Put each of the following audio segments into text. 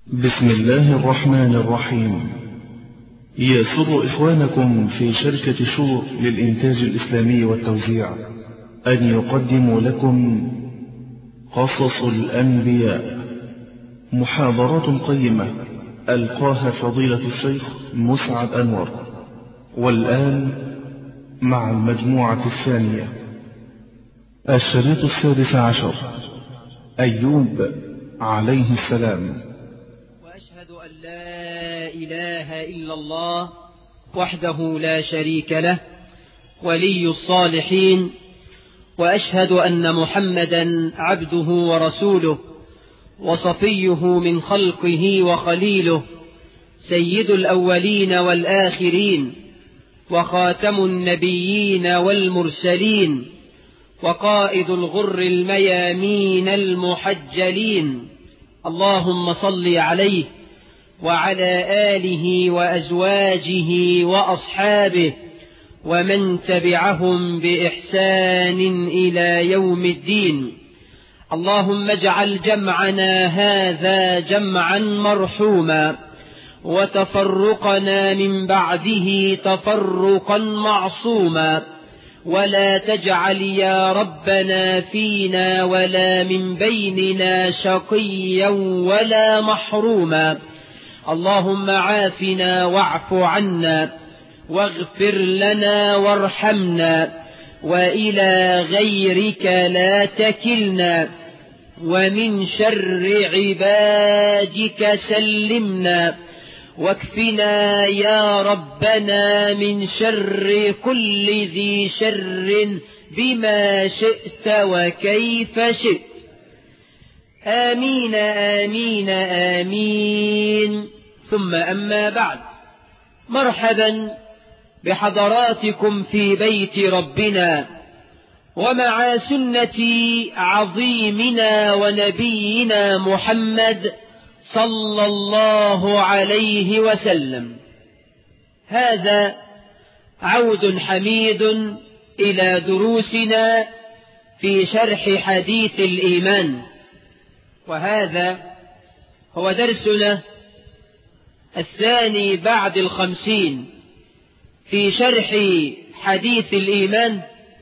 بسم الله الرحمن الرحيم يسر إخوانكم في شركة شور للإنتاج الإسلامي والتوزيع أن يقدموا لكم قصص الأنبياء محاضرات قيمة ألقاها فضيلة الشيخ مسعد أنور والآن مع المجموعة الثانية الشريط السادس عشر أيوب عليه السلام وأشهد أن لا إله إلا الله وحده لا شريك له ولي الصالحين وأشهد أن محمدا عبده ورسوله وصفيه من خلقه وخليله سيد الأولين والآخرين وخاتم النبيين والمرسلين وقائد الغر الميامين المحجلين اللهم صل عليه وعلى آله وأزواجه وأصحابه ومن تبعهم بإحسان إلى يوم الدين اللهم اجعل جمعنا هذا جمعا مرحوما وتفرقنا من بعده تفرقا معصوما ولا تجعل يا ربنا فينا ولا من بيننا شقيا ولا محروما اللهم عافنا واعف عنا واغفر لنا وارحمنا وإلى غيرك لا تكلنا ومن شر عبادك سلمنا واكفنا يا ربنا من شر كل ذي شر بما شئت وكيف شئت آمين آمين آمين ثم أما بعد مرحبا بحضراتكم في بيت ربنا ومع سنة عظيمنا ونبينا محمد صلى الله عليه وسلم هذا عود حميد إلى دروسنا في شرح حديث الإيمان وهذا هو درسنا الثاني بعد الخمسين في شرح حديث الإيمان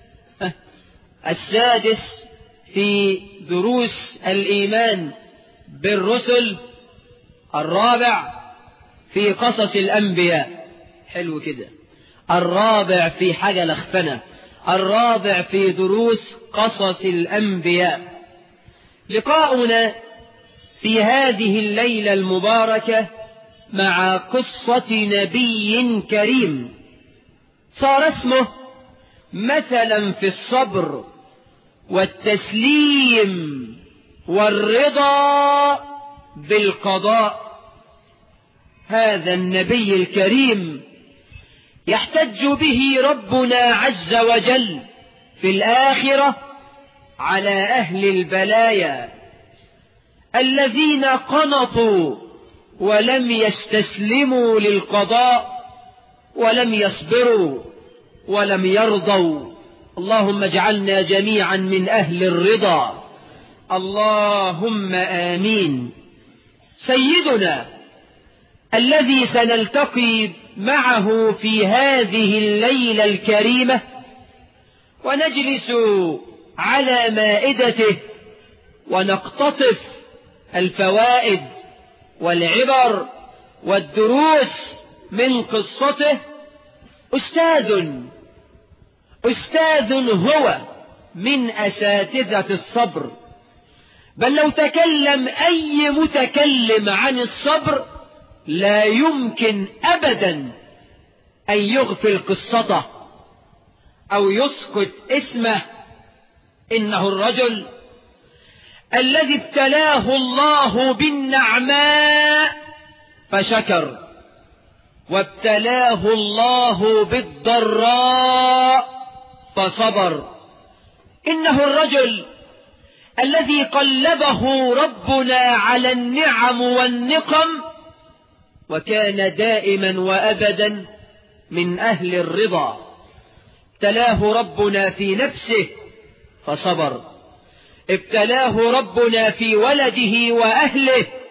السادس في دروس الإيمان بالرسل الرابع في قصص الأنبياء حلو كده الرابع في حاجة لخفنة الرابع في دروس قصص الأنبياء لقاؤنا في هذه الليلة المباركة مع قصة نبي كريم صار اسمه مثلا في الصبر والتسليم والرضا بالقضاء هذا النبي الكريم يحتج به ربنا عز وجل في الآخرة على أهل البلايا الذين قنطوا ولم يستسلموا للقضاء ولم يصبروا ولم يرضوا اللهم اجعلنا جميعا من أهل الرضا اللهم آمين سيدنا الذي سنلتقي معه في هذه الليلة الكريمة ونجلس على مائدته ونقتطف الفوائد والعبر والدروس من قصته أستاذ أستاذ هو من أساتذة الصبر بل لو تكلم أي متكلم عن الصبر لا يمكن أبدا أن يغفل قصته أو يسكت اسمه إنه الرجل الذي ابتلاه الله بالنعماء فشكر وابتلاه الله بالضراء فصبر إنه الرجل الذي قلبه ربنا على النعم والنقم وكان دائما وأبدا من أهل الرضا ابتلاه ربنا في نفسه فصبر ابتلاه ربنا في ولده وأهله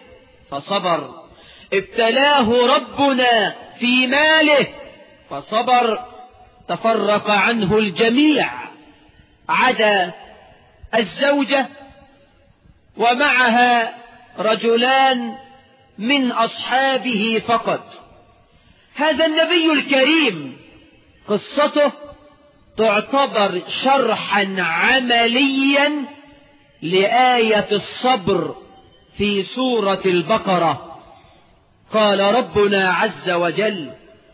فصبر ابتلاه ربنا في ماله فصبر تفرق عنه الجميع عدا الزوجة ومعها رجلان من أصحابه فقط هذا النبي الكريم قصته تعتبر شرحا عمليا لآية الصبر في سورة البقرة قال ربنا عز وجل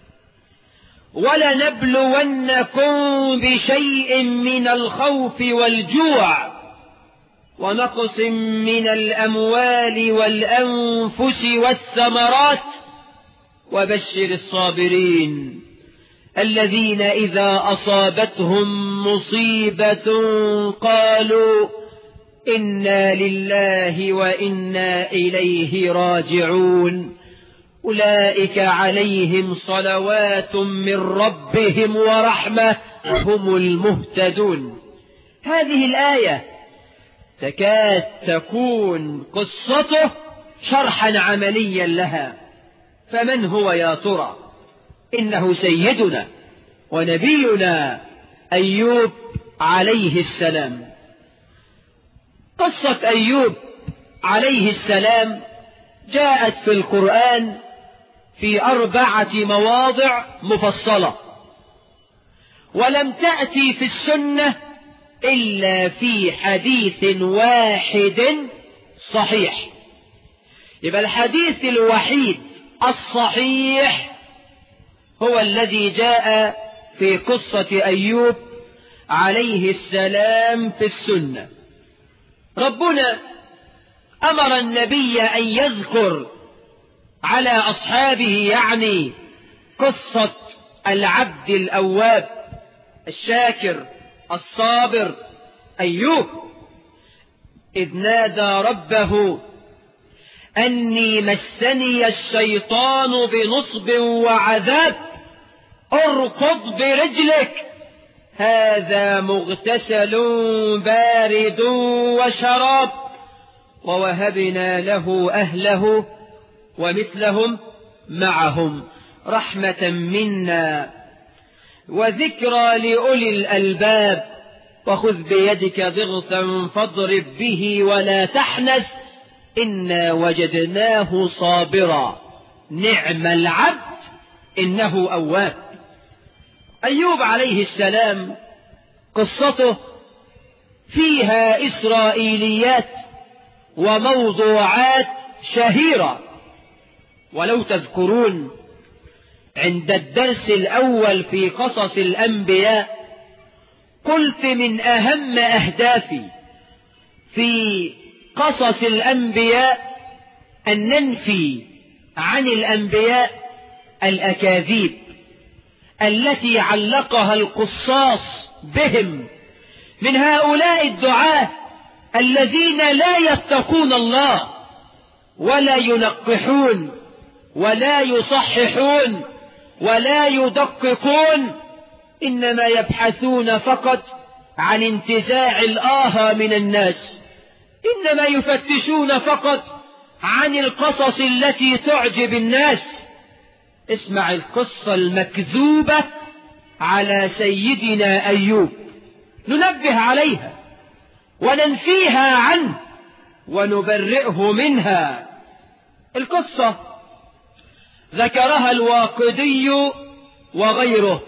ولنبلونكم بشيء من الخوف والجوع ونقص من الأموال والأنفس والثمرات وبشر الصابرين الذين إذا أصابتهم مصيبة قالوا إنا لله وإنا إليه راجعون أولئك عليهم صلوات من ربهم ورحمة هم المهتدون هذه الآية تكاد تكون قصته شرحا عمليا لها فمن هو يا ترى إنه سيدنا ونبينا أيوب عليه السلام قصة أيوب عليه السلام جاءت في القرآن في أربعة مواضع مفصلة ولم تأتي في السنة إلا في حديث واحد صحيح يبقى الحديث الوحيد الصحيح هو الذي جاء في قصة أيوب عليه السلام في السنة ربنا أمر النبي أن يذكر على أصحابه يعني قصة العبد الأواب الشاكر الصابر أيوب إذ نادى ربه أني مسني الشيطان بنصب وعذاب اركض برجلك هذا مغتسل بارد وشراب ووهبنا له أهله ومثلهم معهم رحمة منا وذكرى لأولي الألباب وخذ بيدك ضغثا فاضرب به ولا تحنث إنا وجدناه صابرا نعم العبد إنه أواب أيوب عليه السلام قصته فيها إسرائيليات وموضوعات شهيرة ولو تذكرون عند الدرس الأول في قصص الأنبياء قلت من أهم أهدافي في قصص الأنبياء أن ننفي عن الأنبياء الأكاذيب التي علقها القصاص بهم من هؤلاء الدعاة الذين لا يتقون الله ولا ينقحون ولا يصححون ولا يدققون إنما يبحثون فقط عن انتزاع الآهى من الناس إنما يفتشون فقط عن القصص التي تعجب الناس اسمع القصة المكذوبة على سيدنا أيوب ننبه عليها وننفيها عنه ونبرئه منها القصة ذكرها الواقدي وغيره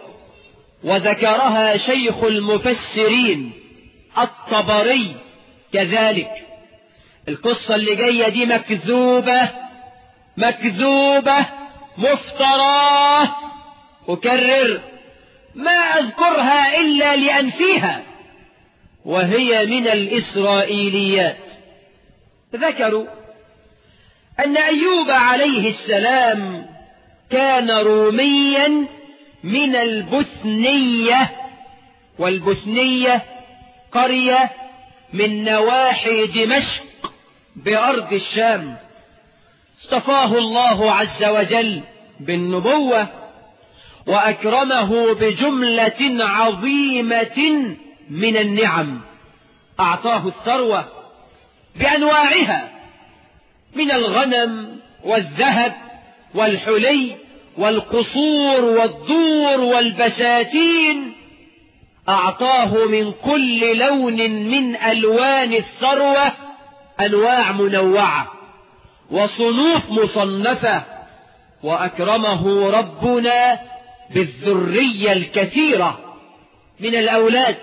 وذكرها شيخ المفسرين الطبري كذلك القصة اللي جاية دي مكذوبة مكذوبة مفتراه أكرر ما أذكرها إلا لأنفيها وهي من الإسرائيليات ذكروا أن أيوب عليه السلام كان روميا من البثنية والبثنية قرية من نواحي دمشق بأرض الشام اصطفاه الله عز وجل بالنبوة وأكرمه بجملة عظيمة من النعم أعطاه الثروة بأنواعها من الغنم والذهب والحلي والقصور والدور والبساتين أعطاه من كل لون من ألوان الثروة أنواع منوعة وصنوف مصنفة وأكرمه ربنا بالذرية الكثيرة من الأولاد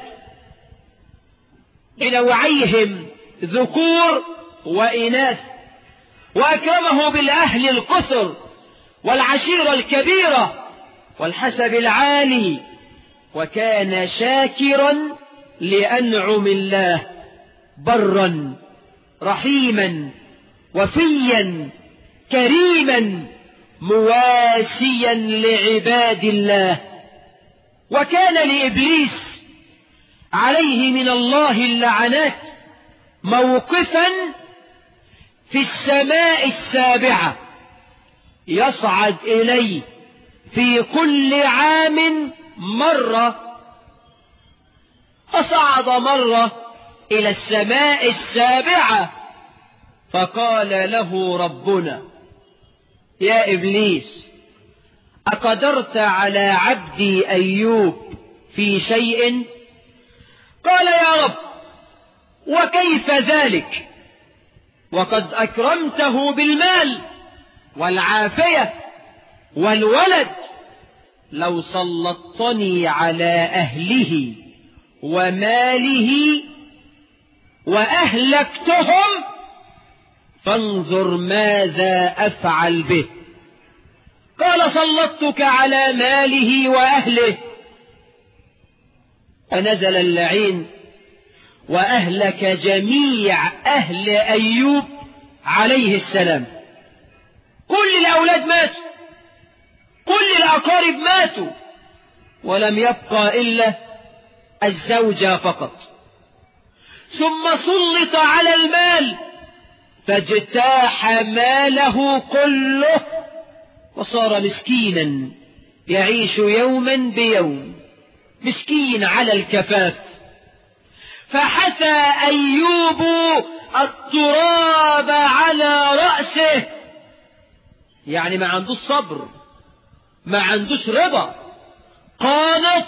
بنوعيهم ذكور وإناث وأكرمه بالأهل القصر والعشيرة الكبيرة والحسب العالي وكان شاكرا لأنعم الله برا رحيما وفيا كريما مواسيا لعباد الله وكان لإبليس عليه من الله اللعنات موقفا في السماء السابعة يصعد إليه في كل عام مرة فصعد مرة إلى السماء السابعة فقال له ربنا يا إبليس أقدرت على عبدي أيوب في شيء قال يا رب وكيف ذلك وقد أكرمته بالمال والعافية والولد لو سلطتني على أهله وماله وأهلكتهم فانظر ماذا أفعل به قال سلطتك على ماله وأهله فنزل اللعين وأهلك جميع أهل أيوب عليه السلام كل الأولاد ماتوا كل الأقارب ماتوا ولم يبقى إلا الزوجة فقط ثم سلط على المال فاجتاح ماله كله وصار مسكينا يعيش يوما بيوم مسكين على الكفاف فحثى أيوب التراب على رأسه يعني ما عندوش صبر ما عندوش رضا قانط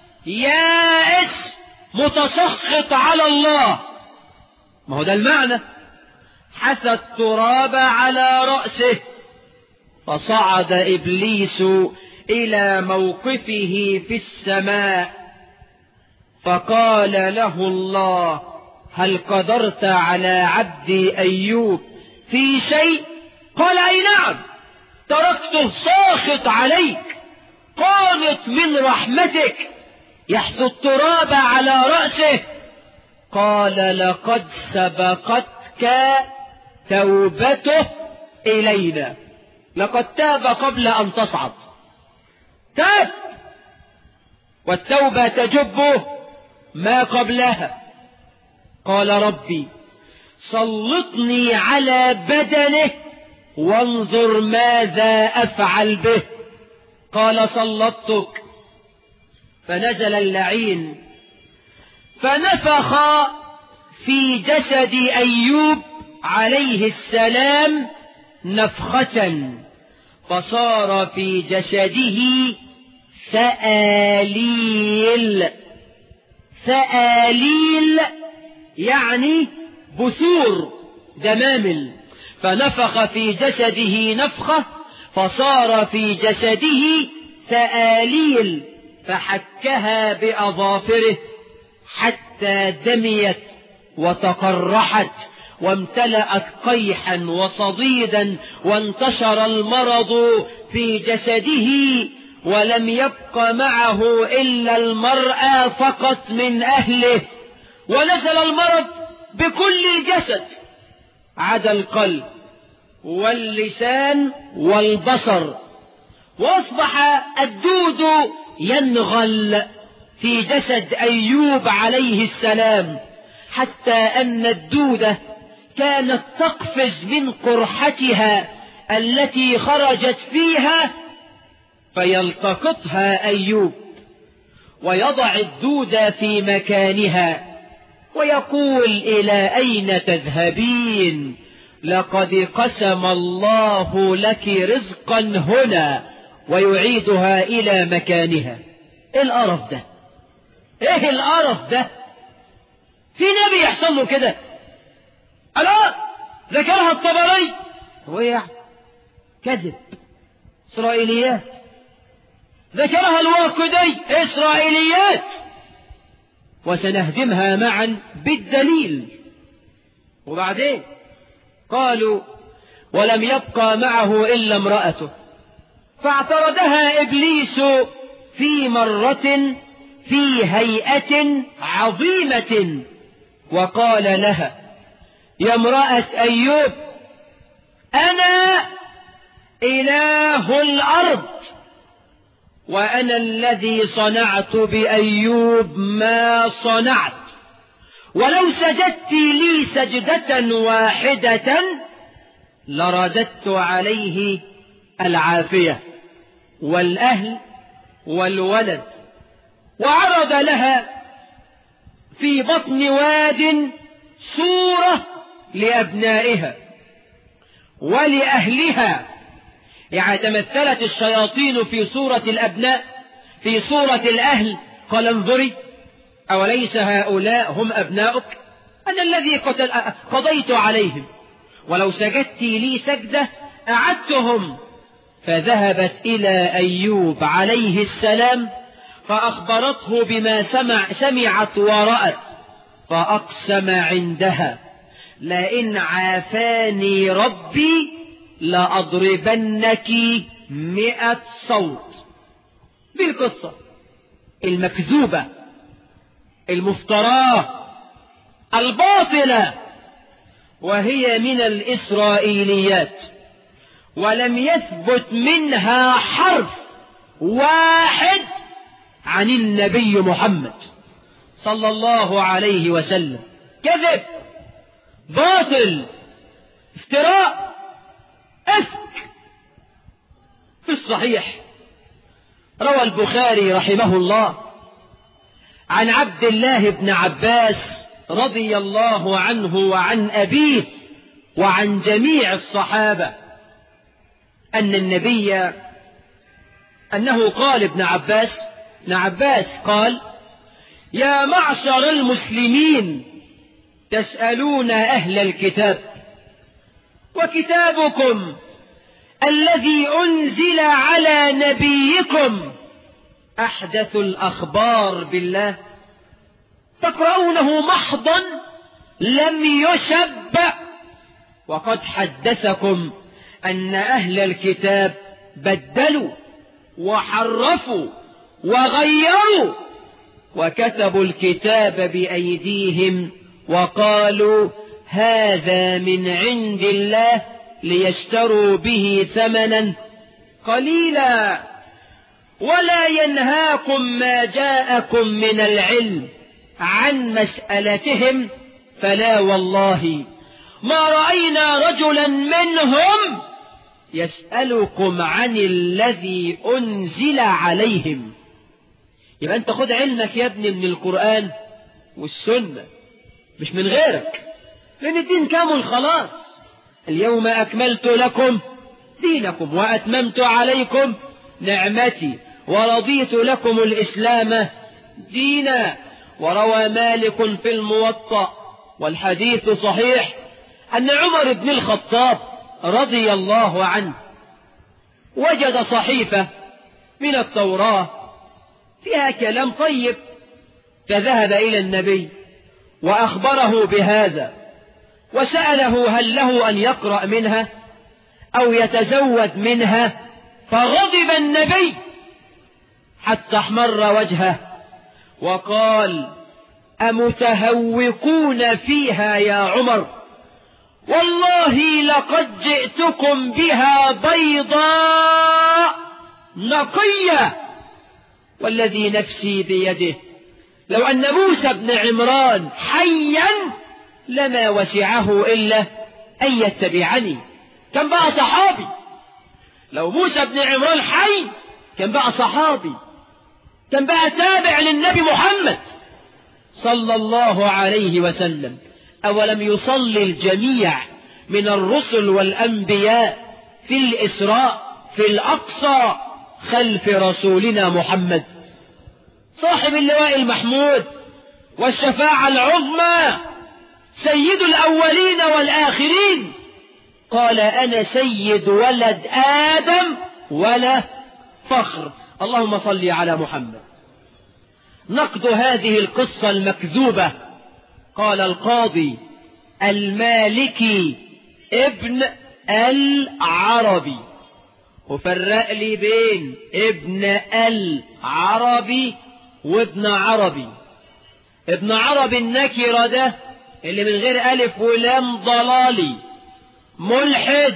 يائس متسخط على الله ما هو ده المعنى حثى التراب على رأسه فصعد إبليس إلى موقفه في السماء فقال له الله هل قدرت على عبدي أيوب في شيء قال أي نعم تركته ساخط عليك قانط من رحمتك يحث التراب على رأسه قال لقد سبقتك توبته إلينا لقد تاب قبل أن تصعد تاب والتوبة تجب ما قبلها قال ربي سلطني على بدنه وانظر ماذا أفعل به قال سلطتك فنزل اللعين فنفخ في جسد أيوب عليه السلام نفخة فصار في جسده ثآليل ثآليل يعني بثور دمامل فنفخ في جسده نفخة فصار في جسده ثآليل فحكها بأظافره حتى دميت وتقرحت وامتلأت قيحا وصديدا وانتشر المرض في جسده ولم يبق معه إلا المرأة فقط من أهله ونزل المرض بكل الجسد عدا القلب واللسان والبصر واصبح الدود ينغل في جسد ايوب عليه السلام حتى ان الدوده كانت تقفز من قرحتها التي خرجت فيها فيلتقطها ايوب ويضع الدود في مكانها ويقول الى اين تذهبين لقد قسم الله لك رزقا هنا ويعيدها إلى مكانها إيه القرف ده إيه القرف ده في نبي يحصل له كده ألا ذكرها الطبري هو إيه يعني كذب إسرائيليات ذكرها الواقدي إسرائيليات وسنهدمها معا بالدليل وبعدين قالوا ولم يبقى معه إلا امرأته فاعترضها إبليس في مرة في هيئة عظيمة وقال لها يا امرأة أيوب أنا إله الأرض وأنا الذي صنعت بأيوب ما صنعت ولو سجدت لي سجدة واحدة لرددت عليه العافية والأهل والولد وعرض لها في بطن واد صورة لأبنائها ولأهلها يعني تمثلت الشياطين في صورة الأبناء في صورة الأهل قال انظري أوليس هؤلاء هم أبناؤك أنا الذي قضيت عليهم ولو سجدت لي سجدة أعدتهم فذهبت إلى أيوب عليه السلام فأخبرته بما سمع سمعت ورأت فأقسم عندها لئن عافاني ربي لأضربنك مئة صوت دي القصة المكذوبة المفتراة الباطلة وهي من الإسرائيليات ولم يثبت منها حرف واحد عن النبي محمد صلى الله عليه وسلم كذب باطل افتراء افك في الصحيح روى البخاري رحمه الله عن عبد الله بن عباس رضي الله عنه وعن أبيه وعن جميع الصحابة أن النبي أنه قال ابن عباس ابن عباس قال يا معشر المسلمين تسألون أهل الكتاب وكتابكم الذي أنزل على نبيكم أحدث الأخبار بالله تقرؤونه محضا لم يشب وقد حدثكم أن أهل الكتاب بدلوا وحرفوا وغيروا وكتبوا الكتاب بأيديهم وقالوا هذا من عند الله ليشتروا به ثمنا قليلا ولا ينهاكم ما جاءكم من العلم عن مسألتهم فلا والله ما رأينا رجلا منهم يسألكم عن الذي أنزل عليهم يبقى أنت خد علمك يا ابني من القرآن والسنة مش من غيرك لأن الدين كامل خلاص اليوم أكملت لكم دينكم وأتممت عليكم نعمتي ورضيت لكم الإسلام دينا وروى مالك في الموطأ والحديث صحيح أن عمر بن الخطاب رضي الله عنه وجد صحيفة من التوراة فيها كلام طيب فذهب إلى النبي وأخبره بهذا وسأله هل له أن يقرأ منها أو يتزود منها فغضب النبي حتى احمر وجهه وقال أمتهوقون فيها يا عمر والله لقد جئتكم بها بيضاء نقية والذي نفسي بيده لو أن موسى بن عمران حيا لما وسعه إلا أن يتبعني كان بقى صحابي لو موسى بن عمران حي كان بقى صحابي كان بقى تابع للنبي محمد صلى الله عليه وسلم أولم يصلي الجميع من الرسل والأنبياء في الإسراء في الأقصى خلف رسولنا محمد صاحب اللواء المحمود والشفاعة العظمى سيد الأولين والآخرين قال أنا سيد ولد آدم ولا فخر اللهم صل على محمد نقد هذه القصة المكذوبة قال القاضي المالكي ابن العربي وفرق لي بين ابن العربي وابن عربي ابن عربي النكرة ده اللي من غير ألف ولام ضلالي ملحد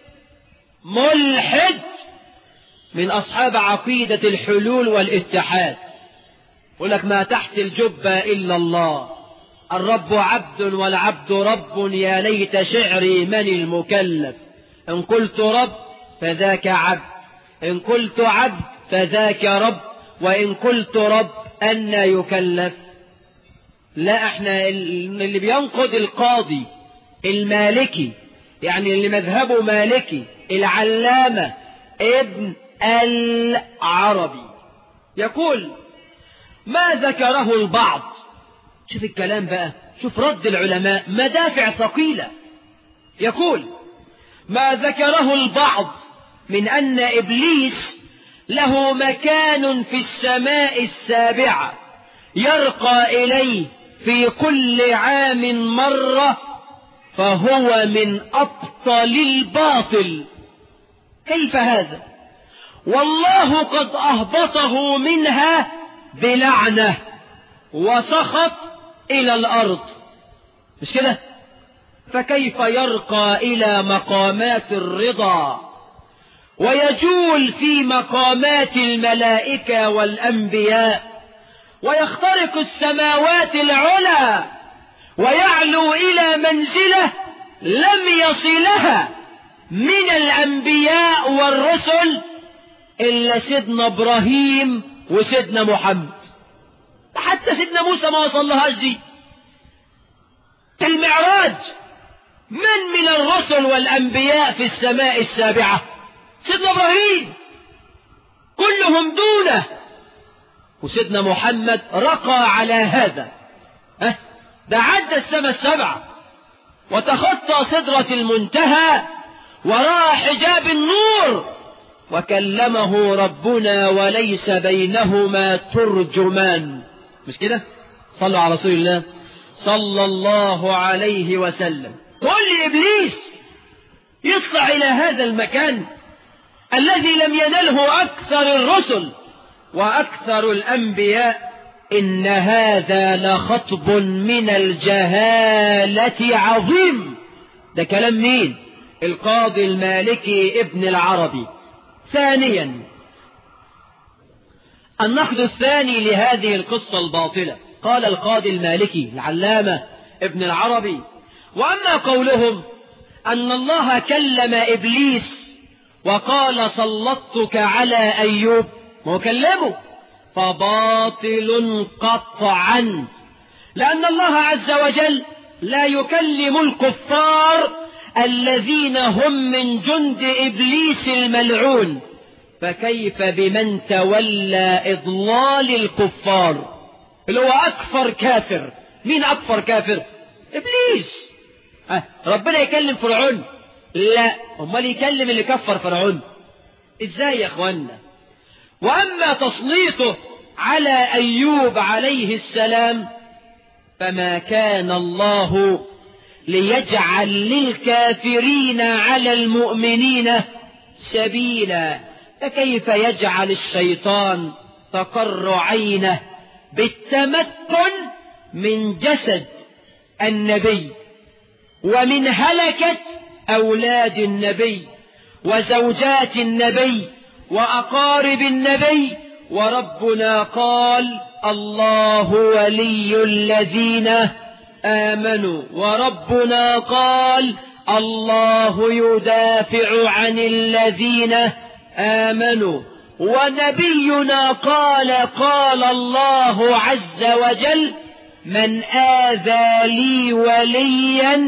ملحد من أصحاب عقيدة الحلول والاتحاد يقول لك ما تحت الجبة إلا الله الرب عبد والعبد رب يا ليت شعري من المكلف إن قلت رب فذاك عبد إن قلت عبد فذاك رب وإن قلت رب أن يكلف لا احنا اللي بينقض القاضي المالكي يعني اللي مذهبه مالكي العلامة ابن العربي يقول ما ذكره البعض شوف الكلام بقى شوف رد العلماء مدافع ثقيلة يقول ما ذكره البعض من أن إبليس له مكان في السماء السابعة يرقى إليه في كل عام مرة فهو من أبطل الباطل كيف هذا والله قد أهبطه منها بلعنة وسخط إلى الأرض مش كده فكيف يرقى إلى مقامات الرضا ويجول في مقامات الملائكة والأنبياء ويخترق السماوات العلى ويعلو إلى منزلة لم يصلها من الأنبياء والرسل إلا سيدنا إبراهيم وسيدنا محمد حتى سيدنا موسى ما وصلهاش دي المعراج من من الرسل والأنبياء في السماء السابعة سيدنا إبراهيم كلهم دونه وسيدنا محمد رقى على هذا أه؟ ده عدى السماء السبعة وتخطى سدرة المنتهى وراى حجاب النور وكلمه ربنا وليس بينهما ترجمان مش كده صلوا على رسول الله صلى الله عليه وسلم كل إبليس يطلع إلى هذا المكان الذي لم ينله أكثر الرسل وأكثر الأنبياء إن هذا لخطب من الجهالة عظيم ده كلام مين القاضي المالكي ابن العربي ثانيا النقد الثاني لهذه القصة الباطلة قال القاضي المالكي العلامة ابن العربي وأما قولهم أن الله كلم إبليس وقال سلطتك على أيوب ما هو كلمه فباطل قطعا لأن الله عز وجل لا يكلم الكفار الذين هم من جند إبليس الملعون فكيف بمن تولى إضلال الكفار اللي هو أكثر كافر مين أكثر كافر إبليس أه ربنا يكلم فرعون لا امال يكلم اللي كفر فرعون ازاي يا اخوانا واما تسليطه على ايوب عليه السلام فما كان الله ليجعل للكافرين على المؤمنين سبيلا فكيف يجعل الشيطان تقر عينه بالتمكن من جسد النبي ومن هلكة أولاد النبي وزوجات النبي وأقارب النبي وربنا قال الله ولي الذين آمنوا وربنا قال الله يدافع عن الذين آمنوا ونبينا قال قال الله عز وجل من آذى لي وليا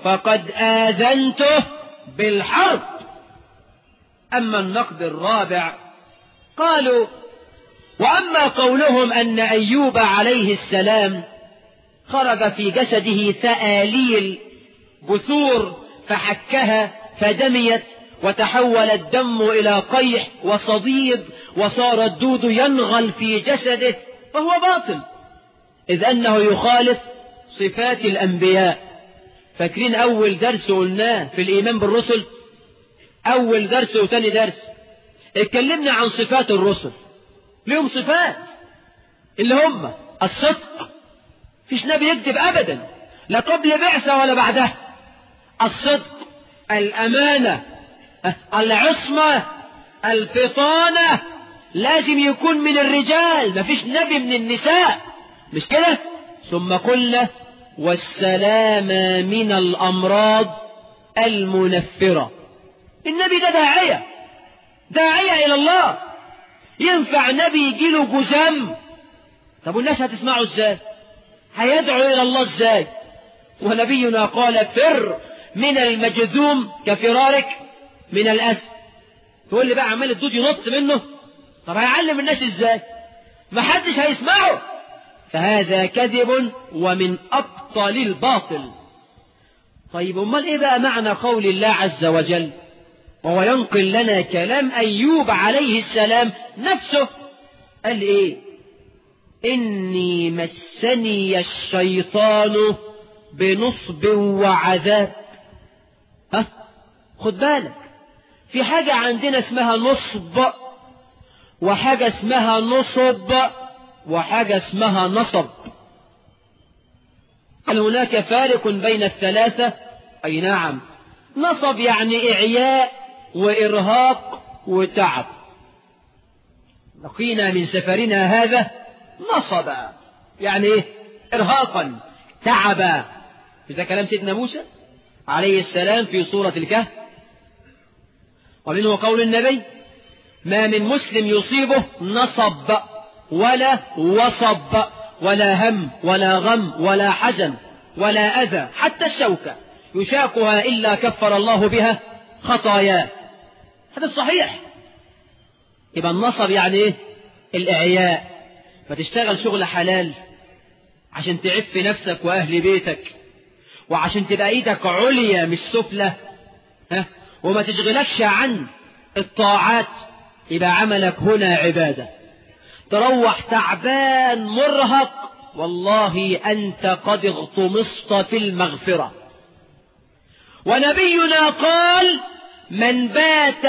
فقد آذنته بالحرب أما النقد الرابع قالوا وأما قولهم أن أيوب عليه السلام خرج في جسده ثآليل بثور فحكها فدميت وتحول الدم إلى قيح وصديد وصار الدود ينغل في جسده فهو باطل إذ أنه يخالف صفات الأنبياء فاكرين أول درس قلناه في الإيمان بالرسل أول درس وتاني درس اتكلمنا عن صفات الرسل لهم صفات اللي هم الصدق فيش نبي يكذب أبدا لا قبل بعثة ولا بعدها الصدق الأمانة العصمة الفطانة لازم يكون من الرجال مفيش نبي من النساء مش كده ثم قلنا والسلامة من الأمراض المنفرة النبي ده داعية داعية إلى الله ينفع نبي يجيله جزام طب والناس هتسمعه ازاي هيدعو إلى الله ازاي ونبينا قال فر من المجذوم كفرارك من الأسد تقول لي بقى عمال الدود ينط منه طب هيعلم الناس ازاي ما حدش هيسمعه فهذا كذب ومن أبطل الباطل طيب امال ايه بقى معنى قول الله عز وجل وهو ينقل لنا كلام أيوب عليه السلام نفسه قال ايه إني مسني الشيطان بنصب وعذاب ها خد بالك في حاجة عندنا اسمها نصب وحاجة اسمها نصب وحاجة اسمها نصب هل هناك فارق بين الثلاثة أي نعم نصب يعني إعياء وإرهاق وتعب لقينا من سفرنا هذا نصبا يعني إيه إرهاقا تعبا إذا كلام سيدنا موسى عليه السلام في سورة الكهف ومنه قول النبي ما من مسلم يصيبه نصب ولا وصب ولا هم ولا غم ولا حزن ولا أذى حتى الشوكة يشاكها إلا كفر الله بها خطاياه هذا الصحيح يبقى النصب يعني ايه الإعياء فتشتغل شغل حلال عشان تعف نفسك وأهل بيتك وعشان تبقى ايدك عليا مش سفلى ها وما تشغلكش عن الطاعات يبقى عملك هنا عبادة تروح تعبان مرهق والله أنت قد اغتمصت في المغفرة ونبينا قال من بات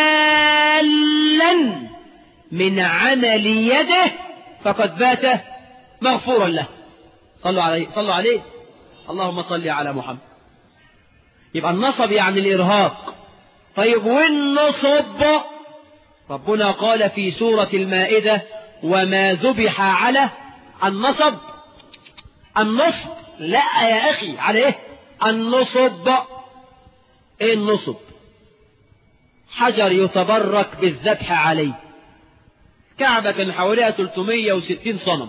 كالا من عمل يده فقد بات مغفورا له صلوا عليه صلوا عليه اللهم صل على محمد يبقى النصب يعني الإرهاق طيب والنصب ربنا قال في سورة المائدة وما ذبح على النصب النصب لا يا أخي على إيه النصب إيه النصب حجر يتبرك بالذبح عليه كعبة كان حواليها 360 صنم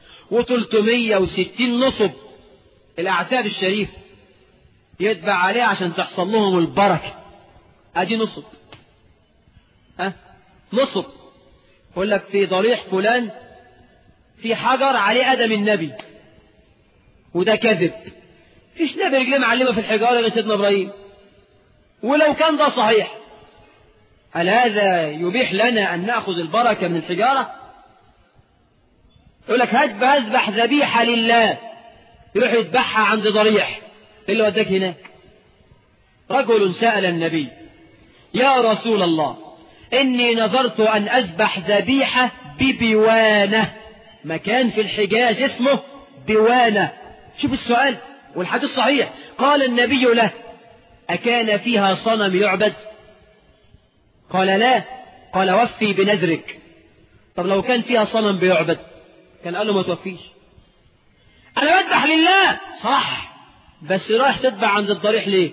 و360 نصب الأعتاب الشريف يتبع عليه عشان تحصل لهم البركة أدي نصب ها نصب يقول لك في ضريح فلان في حجر عليه أدم النبي وده كذب فيش نبي رجليه معلمة في الحجارة غير سيدنا إبراهيم ولو كان ده صحيح هل هذا يبيح لنا أن نأخذ البركة من الحجارة يقول لك هذبح ذبيحة لله يروح يذبحها عند ضريح اللي وداك هناك رجل سأل النبي يا رسول الله إني نظرت أن أذبح ذبيحة ببوانة مكان في الحجاز اسمه بوانة شوف السؤال والحديث صحيح قال النبي له أكان فيها صنم يعبد قال لا قال وفي بنذرك طب لو كان فيها صنم بيعبد كان قال له ما توفيش أنا بذبح لله صح بس رايح تذبح عند الضريح ليه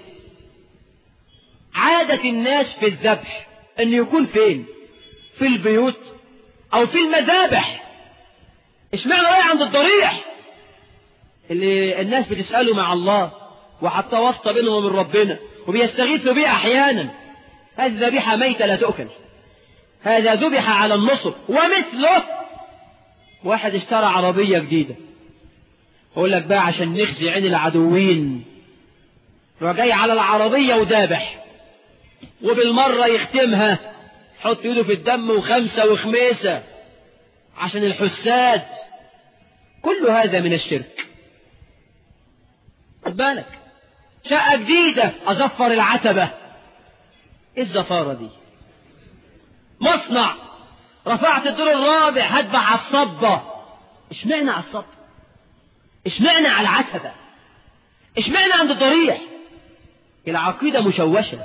عادة الناس في الذبح أن يكون فين في البيوت أو في المذابح اشمعنى رايح عند الضريح اللي الناس بتسأله مع الله وحتى واسطة بينهم وبين ربنا وبيستغيثوا بيه أحيانا هذه ذبيحة ميتة لا تؤكل هذا ذبح على النصب ومثله واحد اشترى عربية جديدة يقول لك بقى عشان نخزي عين العدوين هو جاي على العربية ودابح وبالمرة يختمها يحط ايده في الدم وخمسة وخميسة عشان الحساد كل هذا من الشرك خد بالك شقة جديدة أزفر العتبة ايه الزفارة دي مصنع رفعت الدور الرابع هذبح على الصبة اشمعنى على الصبة اشمعنى على العتبة اشمعنى عند الضريح العقيدة مشوشة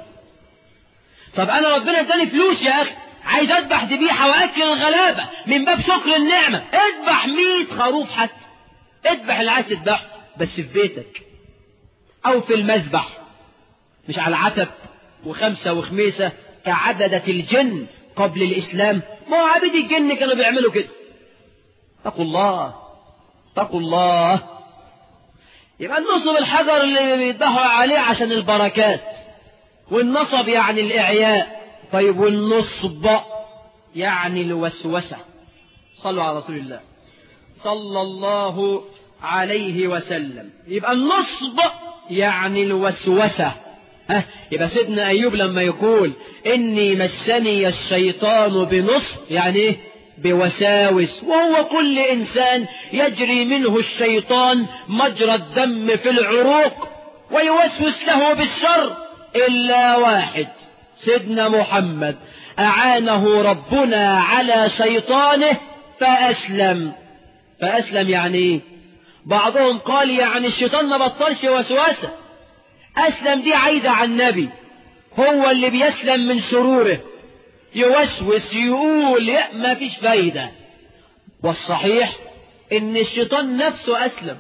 طب انا ربنا اداني فلوس يا اخي عايز اذبح ذبيحة واكل الغلابة من باب شكر النعمة اذبح مية خروف حتى اذبح اللي عايز تذبحه بس في بيتك او في المذبح مش على العتب وخمسة وخميسة كعبدة الجن قبل الإسلام ما هو عبد الجن كانوا بيعملوا كده اتقوا الله اتقوا الله يبقى النصب الحجر اللي بيذبحوا عليه عشان البركات والنصب يعني الإعياء طيب والنصب يعني الوسوسة صلوا على رسول الله صلى الله عليه وسلم يبقى النصب يعني الوسوسة ها يبقى سيدنا أيوب لما يقول إني مسني الشيطان بنصب يعني إيه بوساوس وهو كل إنسان يجري منه الشيطان مجرى الدم في العروق ويوسوس له بالشر إلا واحد سيدنا محمد أعانه ربنا على شيطانه فأسلم فأسلم يعني إيه بعضهم قال يعني الشيطان ما بطلش وسوسه أسلم دي عايدة عن النبي هو اللي بيسلم من سروره يوسوس يقول ما فيش فايدة والصحيح ان الشيطان نفسه أسلم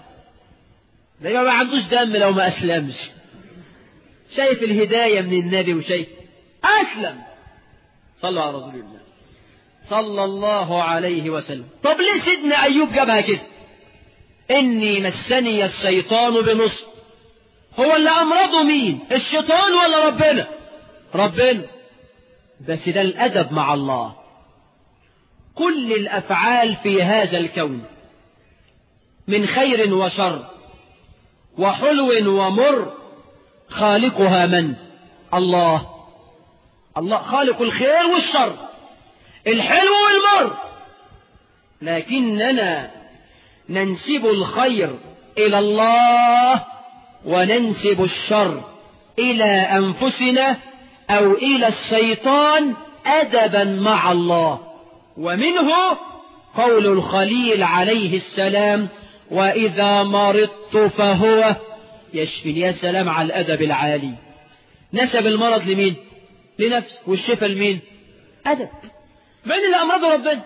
ده ما عندوش دم لو ما أسلمش شايف الهداية من النبي وشايف أسلم صلوا على رسول الله صلى الله عليه وسلم طب ليه سيدنا أيوب جابها كده إني مسني الشيطان بنصب هو اللي أمرضه مين الشيطان ولا ربنا ربنا بس ده الأدب مع الله كل الأفعال في هذا الكون من خير وشر وحلو ومر خالقها من الله الله خالق الخير والشر الحلو والمر لكننا ننسب الخير إلى الله وننسب الشر إلى أنفسنا أو إلى الشيطان أدبا مع الله ومنه قول الخليل عليه السلام وإذا مرضت فهو يشفي يا سلام على الأدب العالي نسب المرض لمين لنفسه والشفاء لمين أدب من اللي أمرضه ربنا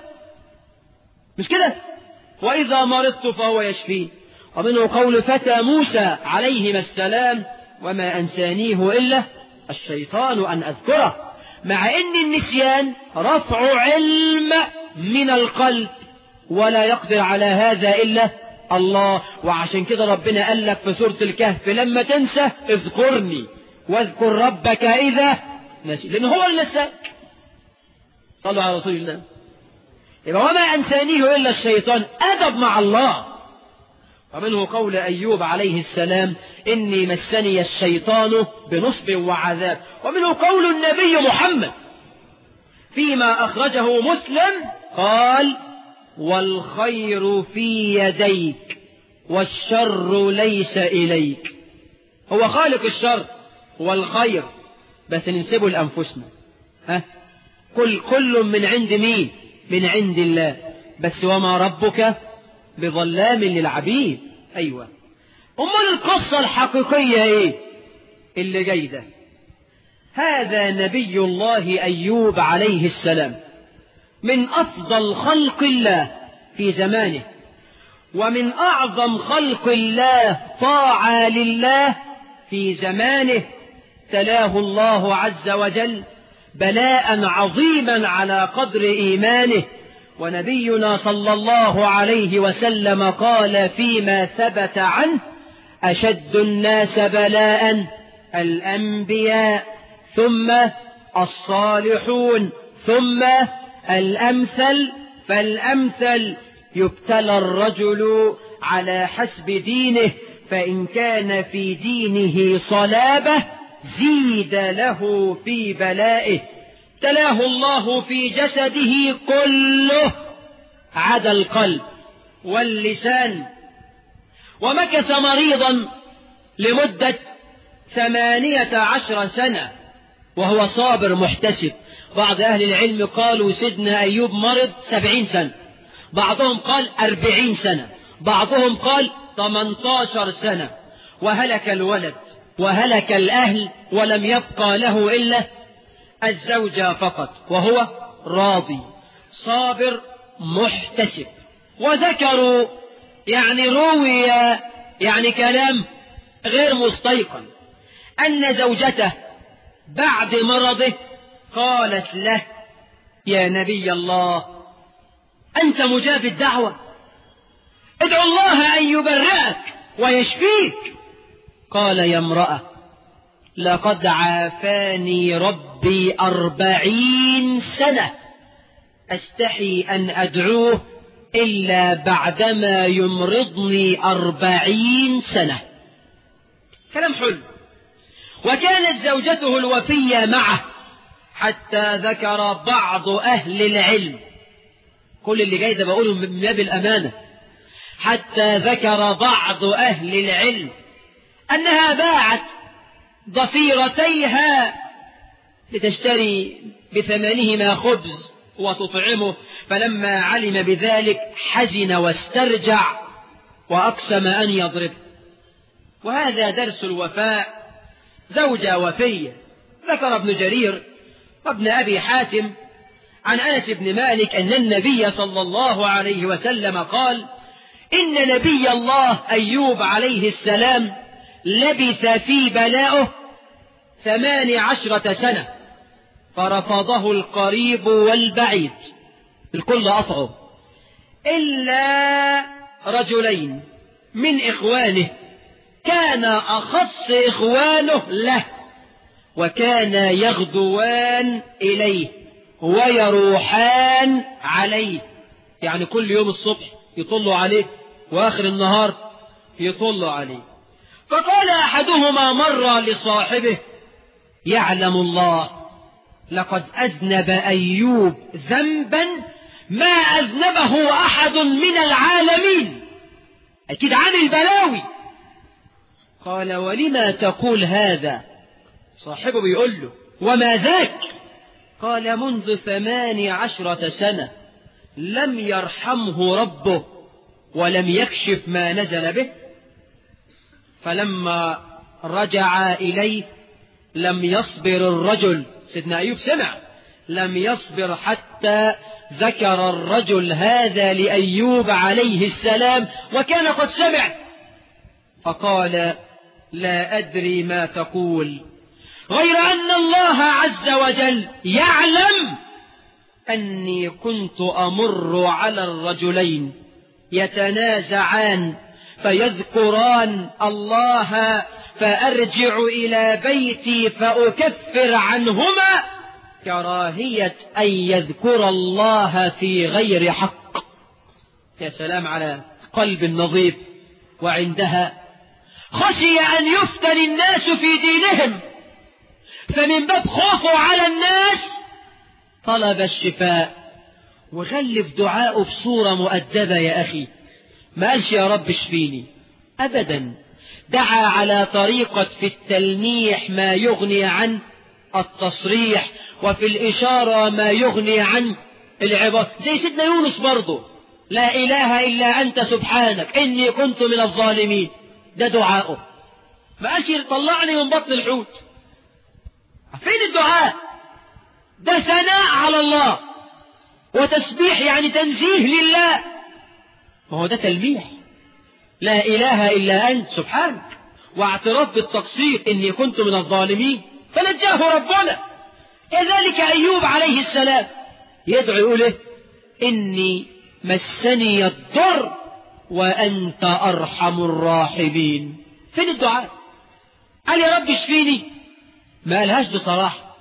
مش كده وإذا مرضت فهو يشفين ومنه قول فتى موسى عليهما السلام وما أنسانيه إلا الشيطان أن أذكره مع أن النسيان رفع علم من القلب ولا يقدر على هذا إلا الله وعشان كده ربنا قال لك في سورة الكهف لما تنسى اذكرني واذكر ربك إذا نسي لأن هو اللي نساك صلوا على رسول الله يبقى وما أنسانيه إلا الشيطان أدب مع الله ومنه قول أيوب عليه السلام إني مسني الشيطان بنصب وعذاب ومنه قول النبي محمد فيما أخرجه مسلم قال والخير في يديك والشر ليس إليك هو خالق الشر والخير بس ننسبه لأنفسنا ها كل كل من عند مين من عند الله بس وما ربك بظلام للعبيد أيوة أمال القصة الحقيقية إيه اللي جاي ده هذا نبي الله أيوب عليه السلام من أفضل خلق الله في زمانه ومن أعظم خلق الله طاعة لله في زمانه تلاه الله عز وجل بلاء عظيما على قدر إيمانه ونبينا صلى الله عليه وسلم قال فيما ثبت عنه أشد الناس بلاء الأنبياء ثم الصالحون ثم الأمثل فالأمثل يبتلى الرجل على حسب دينه فإن كان في دينه صلابة زيد له في بلائه تلاه الله في جسده كله عدا القلب واللسان ومكث مريضا لمدة ثمانية عشر سنة وهو صابر محتسب بعض أهل العلم قالوا سيدنا أيوب مرض سبعين سنة بعضهم قال أربعين سنة بعضهم قال 18 سنة وهلك الولد وهلك الأهل ولم يبقى له إلا الزوجة فقط وهو راضي صابر محتسب وذكروا يعني روي يعني كلام غير مستيقن أن زوجته بعد مرضه قالت له يا نبي الله أنت مجاب الدعوة ادعو الله أن يبرئك ويشفيك قال يا امرأة لقد عافاني ربي أربعين سنة أستحي أن أدعوه إلا بعدما يمرضني أربعين سنة كلام حلو وكانت زوجته الوفية معه حتى ذكر بعض أهل العلم كل اللي جاي ده بقوله من باب الأمانة حتى ذكر بعض أهل العلم أنها باعت ضفيرتيها لتشتري بثمنهما خبز وتطعمه فلما علم بذلك حزن واسترجع وأقسم أن يضرب وهذا درس الوفاء زوجة وفية ذكر ابن جرير وابن أبي حاتم عن أنس بن مالك أن النبي صلى الله عليه وسلم قال إن نبي الله أيوب عليه السلام لبث في بلائه ثمان عشرة سنة فرفضه القريب والبعيد الكل أطعه إلا رجلين من إخوانه كان أخص إخوانه له وكان يغدوان إليه ويروحان عليه يعني كل يوم الصبح يطلوا عليه وآخر النهار يطلوا عليه فقال أحدهما مرة لصاحبه يعلم الله لقد أذنب أيوب ذنبا ما أذنبه أحد من العالمين أكيد عن البلاوي قال ولما تقول هذا صاحبه بيقول له وما ذاك قال منذ ثمان عشرة سنة لم يرحمه ربه ولم يكشف ما نزل به فلما رجع إليه لم يصبر الرجل سيدنا أيوب سمع لم يصبر حتى ذكر الرجل هذا لأيوب عليه السلام وكان قد سمع فقال لا أدري ما تقول غير أن الله عز وجل يعلم أني كنت أمر على الرجلين يتنازعان فيذكران الله فأرجع إلى بيتي فأكفر عنهما كراهية أن يذكر الله في غير حق يا سلام على قلب نظيف وعندها خشي أن يفتن الناس في دينهم فمن باب خوفه على الناس طلب الشفاء وغلف دعاءه بصورة مؤدبة يا أخي ما قالش يا رب اشفيني أبدا دعا على طريقة في التلميح ما يغني عن التصريح وفي الإشارة ما يغني عن العبارة زي سيدنا يونس برضه لا إله إلا أنت سبحانك إني كنت من الظالمين ده دعاؤه ما قالش طلعني من بطن الحوت فين الدعاء ده ثناء على الله وتسبيح يعني تنزيه لله ما هو ده تلميح لا إله إلا أنت سبحانك واعتراف بالتقصير إني كنت من الظالمين فنجاه ربنا كذلك أيوب عليه السلام يدعو يقول إيه إني مسني الضر وأنت أرحم الراحمين فين الدعاء قال يا رب اشفيني ما قالهاش بصراحة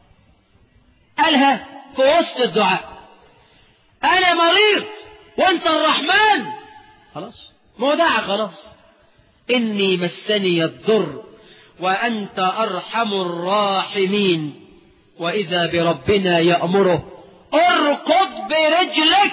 قالها في وسط الدعاء أنا مريض وأنت الرحمن خلاص مودع خلاص إني مسني الضر وأنت أرحم الراحمين وإذا بربنا يأمره اركض برجلك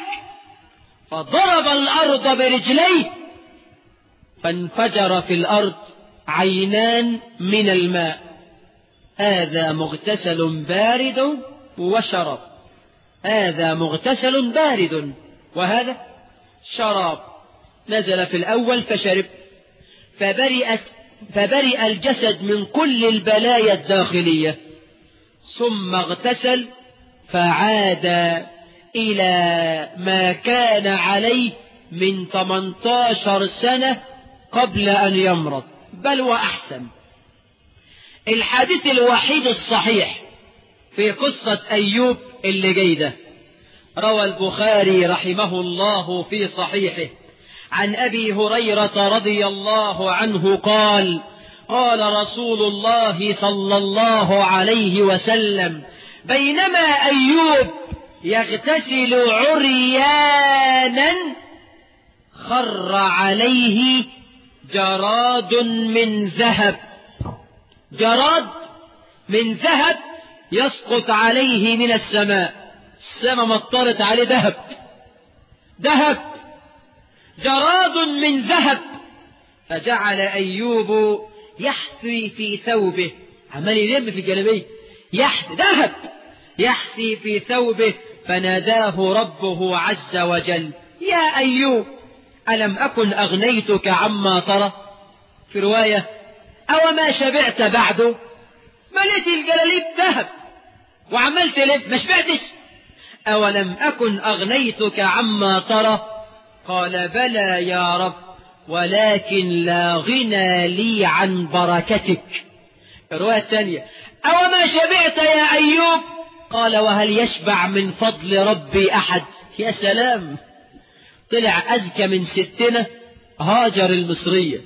فضرب الأرض برجليه فانفجر في الأرض عينان من الماء هذا مغتسل بارد وشراب هذا مغتسل بارد وهذا شراب نزل في الأول فشرب فبرئت فبرئ الجسد من كل البلايا الداخلية ثم اغتسل فعاد إلى ما كان عليه من 18 سنة قبل أن يمرض بل وأحسن الحديث الوحيد الصحيح في قصة أيوب اللي جاي ده روى البخاري رحمه الله في صحيحه عن أبي هريرة رضي الله عنه قال قال رسول الله صلى الله عليه وسلم بينما أيوب يغتسل عريانا خر عليه جراد من ذهب جراد من ذهب يسقط عليه من السماء السماء مطرت عليه ذهب ذهب جراد من ذهب فجعل أيوب يحثي في ثوبه عمال يلم في الجلابيه يحثي ذهب يحثي في ثوبه فناداه ربه عز وجل يا أيوب ألم أكن أغنيتك عما ترى في رواية أو ما شبعت بعده مليت الجلاليب ذهب وعمال تلف ما شبعتش أولم أكن أغنيتك عما ترى قال بلى يا رب ولكن لا غنى لي عن بركتك الرواية الثانية أو ما شبعت يا أيوب قال وهل يشبع من فضل ربي أحد يا سلام طلع أذكى من ستنا هاجر المصرية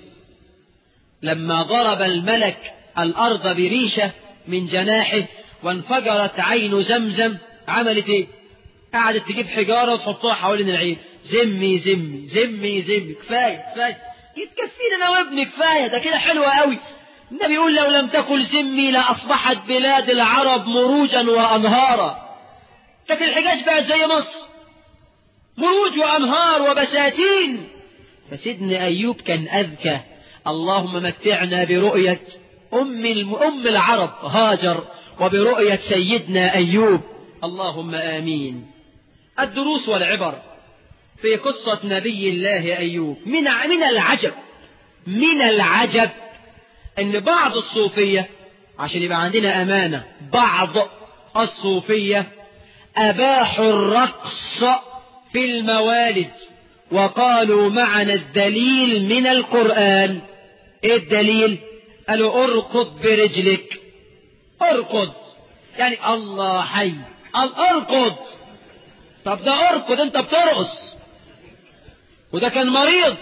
لما ضرب الملك الأرض بريشة من جناحه وانفجرت عين زمزم عملت ايه قعدت تجيب حجارة وتحطها حوالين العين زمي زمي زمي زمي كفاية كفاية يتكفينا انا وابني كفاية ده كده حلوة قوي النبي يقول لو لم تكن زمي لأصبحت بلاد العرب مروجا وأنهارا لكن الحجاج بقت زي مصر مروج وأنهار وبساتين فسيدنا أيوب كان أذكى اللهم متعنا برؤية أم, الم... أم العرب هاجر وبرؤية سيدنا أيوب اللهم آمين الدروس والعبر في قصة نبي الله أيوب من من العجب من العجب أن بعض الصوفية عشان يبقى عندنا أمانة بعض الصوفية أباحوا الرقص في الموالد وقالوا معنا الدليل من القرآن ايه الدليل قالوا اركض برجلك اركض يعني الله حي اركض طب ده اركض انت بترقص وده كان مريض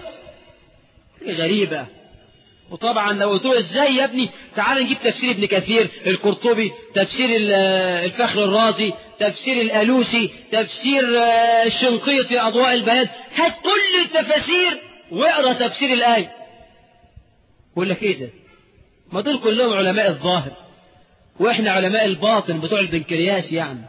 غريبة وطبعا لو قلت له ازاي يا ابني تعال نجيب تفسير ابن كثير القرطبي تفسير الفخر الرازي تفسير الالوسي تفسير الشنقيطي اضواء البيان هات كل التفاسير واقرا تفسير الايه يقول لك ايه ده ما دول كلهم علماء الظاهر واحنا علماء الباطن بتوع البنكرياس يعني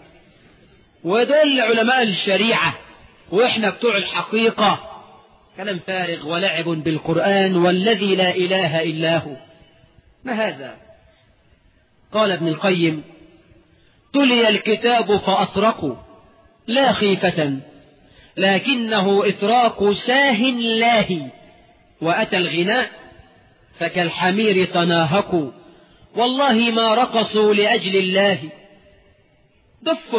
ودول علماء الشريعة واحنا بتوع الحقيقة كلام فارغ ولعب بالقرآن والذي لا إله إلا هو ما هذا قال ابن القيم تلي الكتاب فأطرقوا لا خيفة لكنه إتراك ساه لاهي وأتى الغناء فكالحمير تناهكوا والله ما رقصوا لأجل الله دف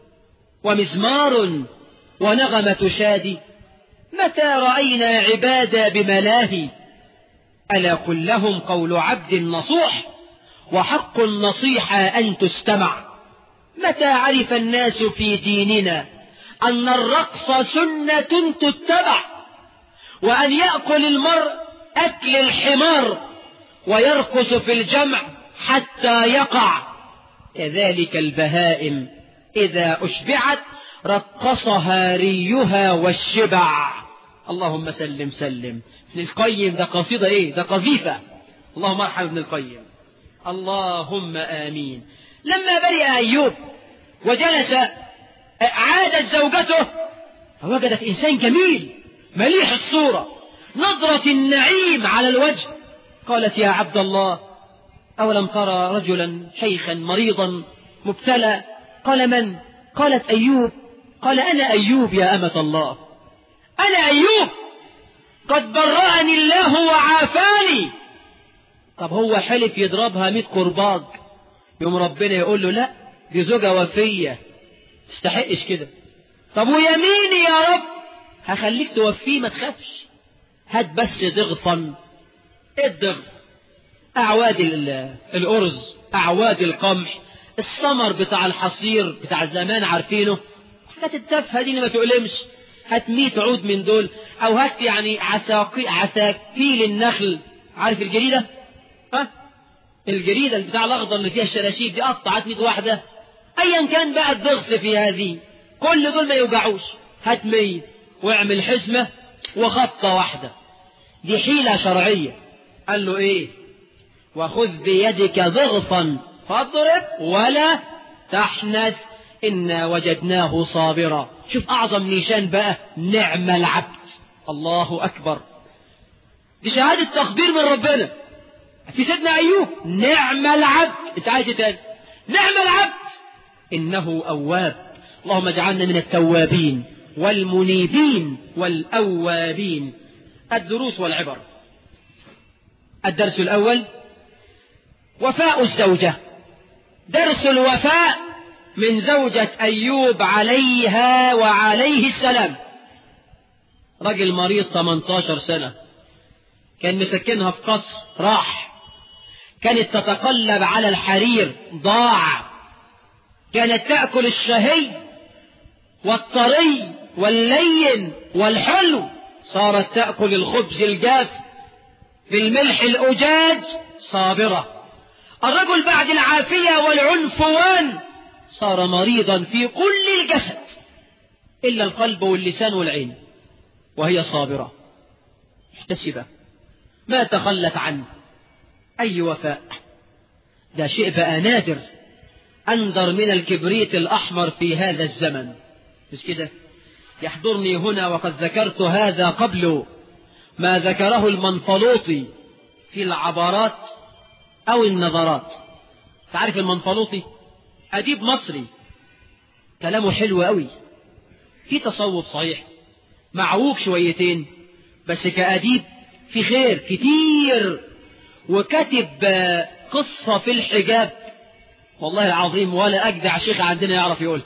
ومزمار ونغمة شادي متى رأينا عبادا بملاهي ألا قل لهم قول عبد نصوح وحق النصيحة أن تستمع متى عرف الناس في ديننا أن الرقص سنة تتبع وأن يأكل المرء أكل الحمار ويرقص في الجمع حتى يقع كذلك البهائم إذا أشبعت رقصها ريها والشبع اللهم سلم سلم ابن القيم ده قصيدة ايه ده قذيفة اللهم ارحم ابن القيم اللهم آمين لما برئ أيوب وجلس عادت زوجته فوجدت إنسان جميل مليح الصورة نظرة النعيم على الوجه قالت يا عبد الله أولم ترى رجلا شيخا مريضا مبتلى قال من قالت أيوب قال أنا أيوب يا أمة الله أنا أيوب قد برأني الله وعافاني طب هو حلف يضربها مئة قرباج يوم ربنا يقول له لا دي زوجة وفية تستحقش كده طب ويميني يا رب هخليك توفيه ما تخافش هات بس ضغطا ايه الضغط اعواد الارز اعواد القمح الثمر بتاع الحصير بتاع زمان عارفينه حاجات التافهه دي ما تؤلمش هات 100 عود من دول او هات يعني عساقي عساكيل النخل عارف الجريده ها الجريده بتاع الاخضر اللي فيها الشراشيب دي قطعت 100 واحده ايا كان بقى الضغط في هذه كل دول ما يوجعوش هات 100 واعمل حزمه وخطه واحده دي حيله شرعيه قال له ايه وخذ بيدك ضغطا فاضرب ولا تحنث إنا وجدناه صابرا شوف أعظم نيشان بقى نعم العبد الله أكبر دي شهادة تقدير من ربنا في سيدنا أيوب نعم العبد انت عايز تاني نعم العبد إنه أواب اللهم اجعلنا من التوابين والمنيبين والأوابين الدروس والعبر الدرس الأول وفاء الزوجة درس الوفاء من زوجة أيوب عليها وعليه السلام رجل مريض 18 سنة كان مسكنها في قصر راح كانت تتقلب على الحرير ضاع كانت تأكل الشهي والطري واللين والحلو صارت تأكل الخبز الجاف بالملح الأجاج صابرة الرجل بعد العافية والعنفوان صار مريضا في كل الجسد إلا القلب واللسان والعين وهي صابرة محتسبة ما تخلت عنه أي وفاء ده شيء بقى نادر أندر من الكبريت الأحمر في هذا الزمن مش كده يحضرني هنا وقد ذكرت هذا قبل ما ذكره المنفلوطي في العبارات أو النظرات تعرف المنفلوطي أديب مصري كلامه حلو قوي في تصوف صحيح معوج شويتين بس كأديب في خير كتير وكتب قصة في الحجاب والله العظيم ولا أجدع شيخ عندنا يعرف يقول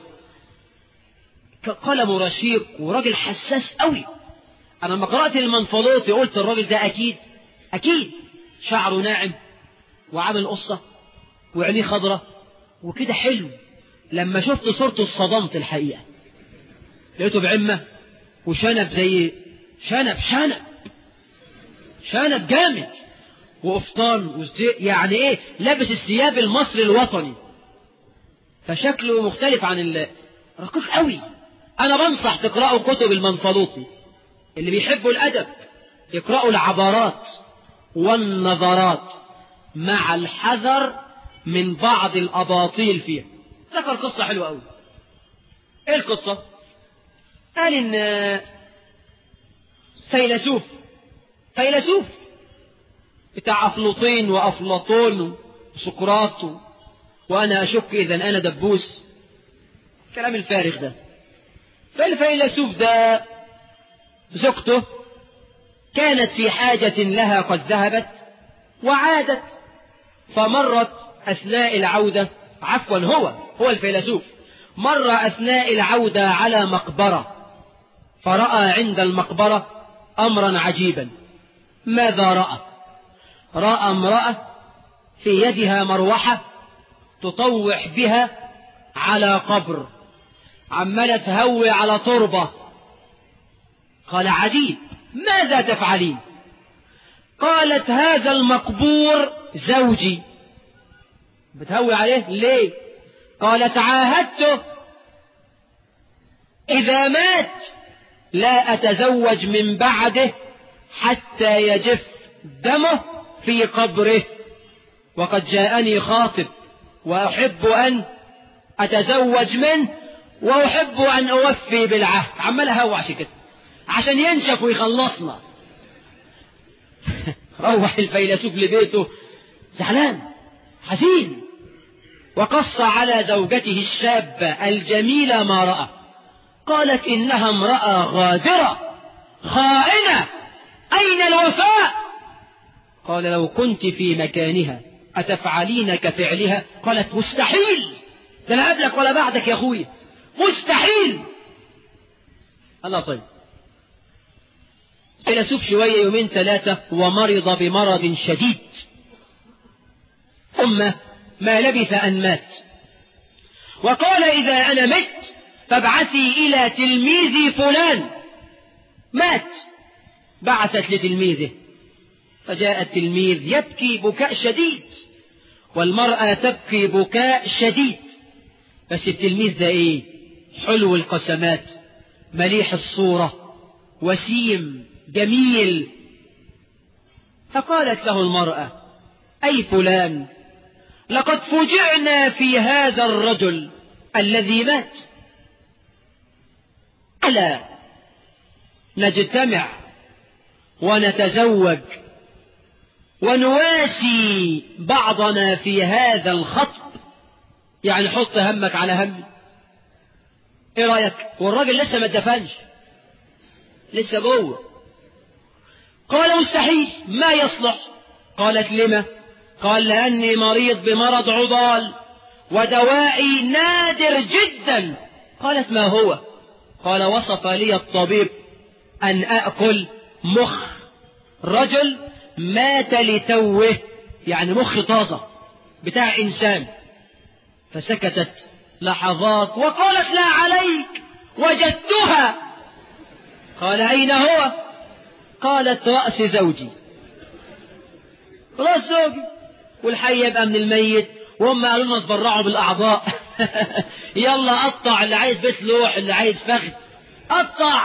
قلم رشيق وراجل حساس قوي أنا لما قرأت المنفلوطي قلت الراجل ده أكيد أكيد شعره ناعم وعامل قصة وعينيه خضرة وكده حلو لما شفت صورته اتصدمت الحقيقة لقيته بعمة وشنب زي شنب شنب شنب جامد وقفطان يعني ايه لابس الثياب المصري الوطني فشكله مختلف عن ال... رقيق قوي انا بنصح تقرأوا كتب المنفلوطي اللي بيحبوا الادب يقرأوا العبارات والنظرات مع الحذر من بعض الأباطيل فيها ذكر قصة حلوة أوي إيه القصة قال إن فيلسوف فيلسوف بتاع أفلوطين وأفلاطون وسقراط وأنا أشك إذا أنا دبوس كلام الفارغ ده فالفيلسوف ده زوجته كانت في حاجة لها قد ذهبت وعادت فمرت أثناء العودة عفوا هو هو الفيلسوف مر أثناء العودة على مقبرة فرأى عند المقبرة أمرا عجيبا ماذا رأى رأى امرأة في يدها مروحة تطوح بها على قبر عمالة تهوي على تربة قال عجيب ماذا تفعلين قالت هذا المقبور زوجي بتهوي عليه ليه قالت عاهدته إذا مات لا أتزوج من بعده حتى يجف دمه في قبره وقد جاءني خاطب وأحب أن أتزوج منه وأحب أن أوفي بالعهد عمال أهوعش كده عشان ينشف ويخلصنا روح الفيلسوف لبيته زعلان حزين وقص على زوجته الشابة الجميلة ما رأى قالت إنها امرأة غادرة خائنة أين الوفاء قال لو كنت في مكانها أتفعلين كفعلها قالت مستحيل ده لا قبلك ولا بعدك يا أخوي مستحيل الله طيب فيلسوف شوية يومين ثلاثة ومرض بمرض شديد ثم ما لبث أن مات وقال إذا أنا مت فابعثي إلى تلميذي فلان مات بعثت لتلميذه فجاء التلميذ يبكي بكاء شديد والمرأة تبكي بكاء شديد بس التلميذ ده ايه حلو القسمات مليح الصورة وسيم جميل فقالت له المرأة أي فلان لقد فجعنا في هذا الرجل الذي مات ألا نجتمع ونتزوج ونواسي بعضنا في هذا الخطب يعني حط همك على همي ايه رأيك والراجل لسه ما اتدفنش لسه جوه قال مستحيل ما يصلح قالت لما قال لأني مريض بمرض عضال ودوائي نادر جدا قالت ما هو قال وصف لي الطبيب أن أأكل مخ رجل مات لتوه يعني مخ طازة بتاع إنسان فسكتت لحظات وقالت لا عليك وجدتها قال أين هو قالت رأس زوجي رأس زوجي والحي يبقى من الميت وهم قالوا لنا تبرعوا بالأعضاء يلا قطع اللي عايز بيت لوح اللي عايز فخذ قطع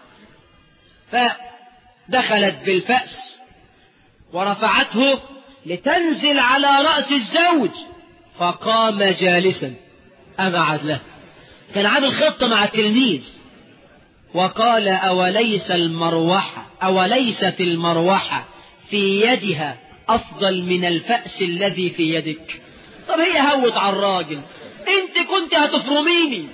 فدخلت بالفأس ورفعته لتنزل على رأس الزوج فقام جالسا أبعد له كان عامل خطة مع التلميذ وقال أوليس المروحة أوليست المروحة في يدها أفضل من الفأس الذي في يدك طب هي هوت على الراجل انت كنت هتفرميني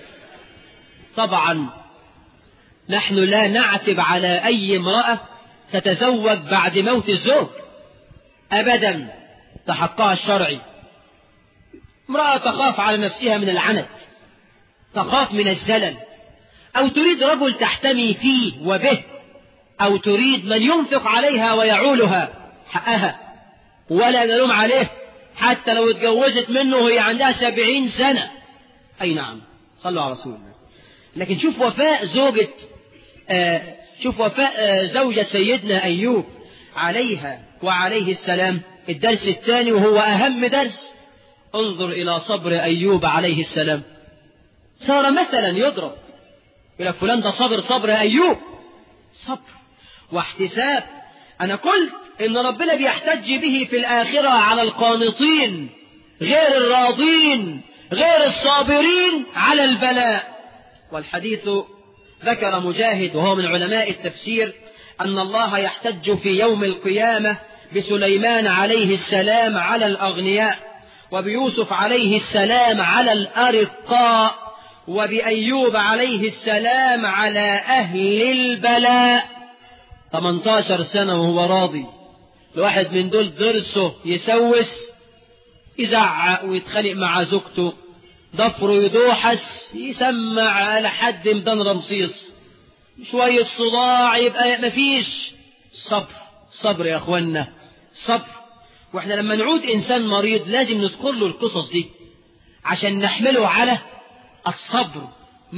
طبعا نحن لا نعتب على أي امرأة تتزوج بعد موت الزوج أبدا ده حقها الشرعي امرأة تخاف على نفسها من العنت تخاف من الزلل أو تريد رجل تحتمي فيه وبه أو تريد من ينفق عليها ويعولها حقها ولا نلوم عليه حتى لو اتجوزت منه وهي عندها سبعين سنة أي نعم صلوا على رسول الله لكن شوف وفاء زوجة آه شوف وفاء آه زوجة سيدنا أيوب عليها وعليه السلام الدرس الثاني وهو أهم درس انظر إلى صبر أيوب عليه السلام صار مثلا يضرب يقول لك فلان ده صبر صبر أيوب صبر واحتساب أنا قلت إن ربنا بيحتج به في الآخرة على القانطين غير الراضين غير الصابرين على البلاء والحديث ذكر مجاهد وهو من علماء التفسير أن الله يحتج في يوم القيامة بسليمان عليه السلام على الأغنياء وبيوسف عليه السلام على الأرقاء وبأيوب عليه السلام على أهل البلاء 18 سنة وهو راضي الواحد من دول درسه يسوس يزعق ويتخانق مع زوجته ضفره يدوحس يسمع على حد مدان رمسيس شوية صداع يبقى مفيش صبر صبر يا اخوانا صبر واحنا لما نعود انسان مريض لازم نذكر له القصص دي عشان نحمله على الصبر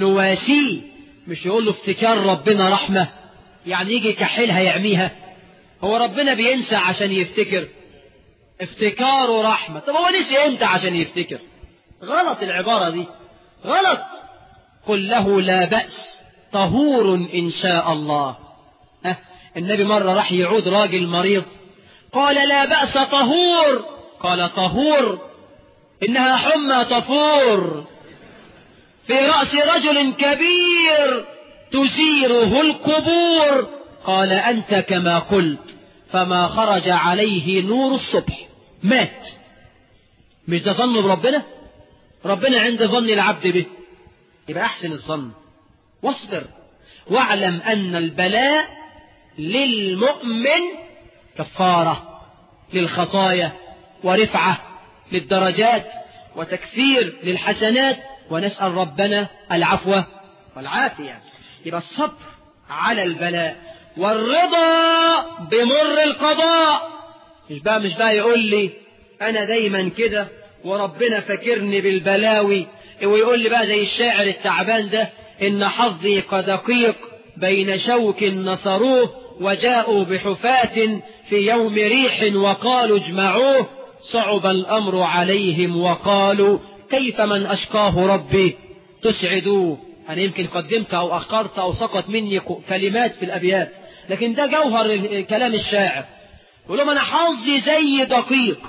نواسيه مش يقول له افتكار ربنا رحمة يعني يجي كحيلها يعميها هو ربنا بينسى عشان يفتكر افتكاره رحمة طب هو نسي امتى عشان يفتكر غلط العبارة دي غلط قل له لا بأس طهور إن شاء الله أه النبي مرة راح يعود راجل مريض قال لا بأس طهور قال طهور إنها حمى طفور في رأس رجل كبير تزيره القبور قال أنت كما قلت فما خرج عليه نور الصبح مات مش ده ظن بربنا ربنا عند ظن العبد به يبقى أحسن الظن واصبر واعلم أن البلاء للمؤمن كفارة للخطايا ورفعة للدرجات وتكثير للحسنات ونسأل ربنا العفو والعافية يبقى الصبر على البلاء والرضا بمر القضاء مش بقى مش بقى يقول لي أنا دايما كده وربنا فاكرني بالبلاوي ويقول لي بقى زي الشاعر التعبان ده إن حظي كدقيق بين شوك نثروه وجاءوا بحفاة في يوم ريح وقالوا اجمعوه صعب الأمر عليهم وقالوا كيف من أشقاه ربي تسعدوه أنا يمكن قدمت أو أخرت أو سقط مني كلمات في الأبيات لكن ده جوهر كلام الشاعر يقول لهم أنا حظي زي دقيق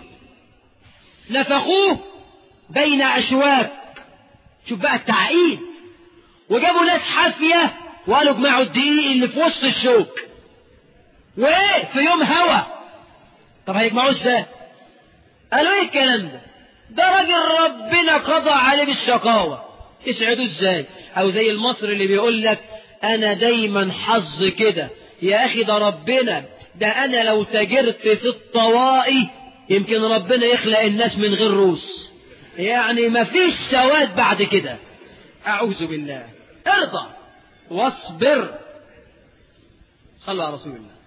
نفخوه بين أشواك شوف بقى التعقيد وجابوا ناس حافية وقالوا اجمعوا الدقيق اللي في وسط الشوك وايه في يوم هوا طب هيجمعوه ازاي قالوا ايه الكلام ده ده راجل ربنا قضى عليه بالشقاوة تسعدوا ازاي او زي المصري اللي بيقول لك انا دايما حظ كده يا اخي ده ربنا ده انا لو تجرت في الطوائي يمكن ربنا يخلق الناس من غير روس يعني مفيش سواد بعد كده اعوذ بالله ارضى واصبر صلى على رسول الله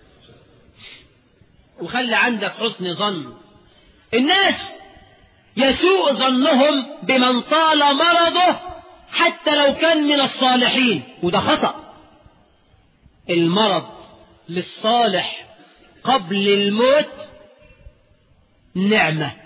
وخلي عندك حسن ظن الناس يسوء ظنهم بمن طال مرضه حتى لو كان من الصالحين وده خطأ المرض للصالح قبل الموت نعمة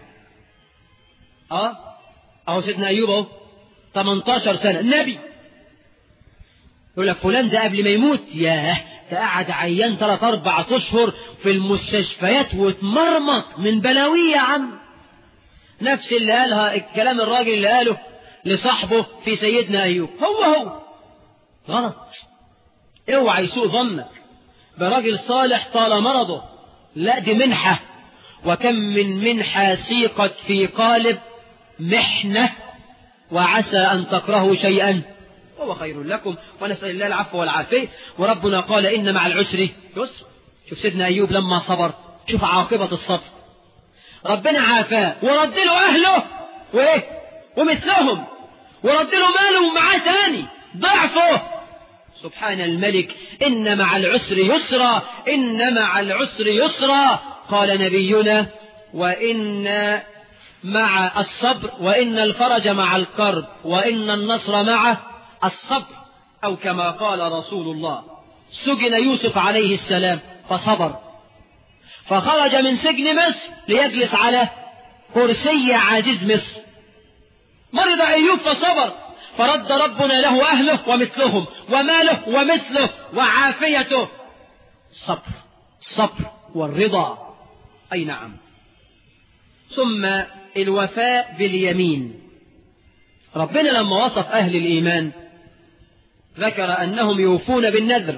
اه اهو سيدنا ايوب اهو 18 سنة نبي يقول لك فلان ده قبل ما يموت ياه ده قعد عيان ثلاث اربع اشهر في المستشفيات واتمرمط من بلاويه يا عم نفس اللي قالها الكلام الراجل اللي قاله لصاحبه في سيدنا ايوب هو هو غلط اوعى يسوء ظنك براجل صالح طال مرضه لا دي منحة وكم من منحة سيقت في قالب محنة وعسى أن تكرهوا شيئا وهو خير لكم ونسأل الله العفو والعافية وربنا قال إن مع العسر يسر شوف سيدنا أيوب لما صبر شوف عاقبة الصبر ربنا عافاه ورد له أهله وإيه ومثلهم ورد له ماله ومعاه تاني ضعفه سبحان الملك إن مع العسر يسرا إن مع العسر يسرا قال نبينا وإن مع الصبر وإن الفرج مع الكرب وإن النصر مع الصبر أو كما قال رسول الله سجن يوسف عليه السلام فصبر فخرج من سجن مصر ليجلس على كرسي عزيز مصر مرض أيوب فصبر فرد ربنا له أهله ومثلهم وماله ومثله وعافيته الصبر الصبر والرضا أي نعم ثم الوفاء باليمين ربنا لما وصف أهل الإيمان ذكر أنهم يوفون بالنذر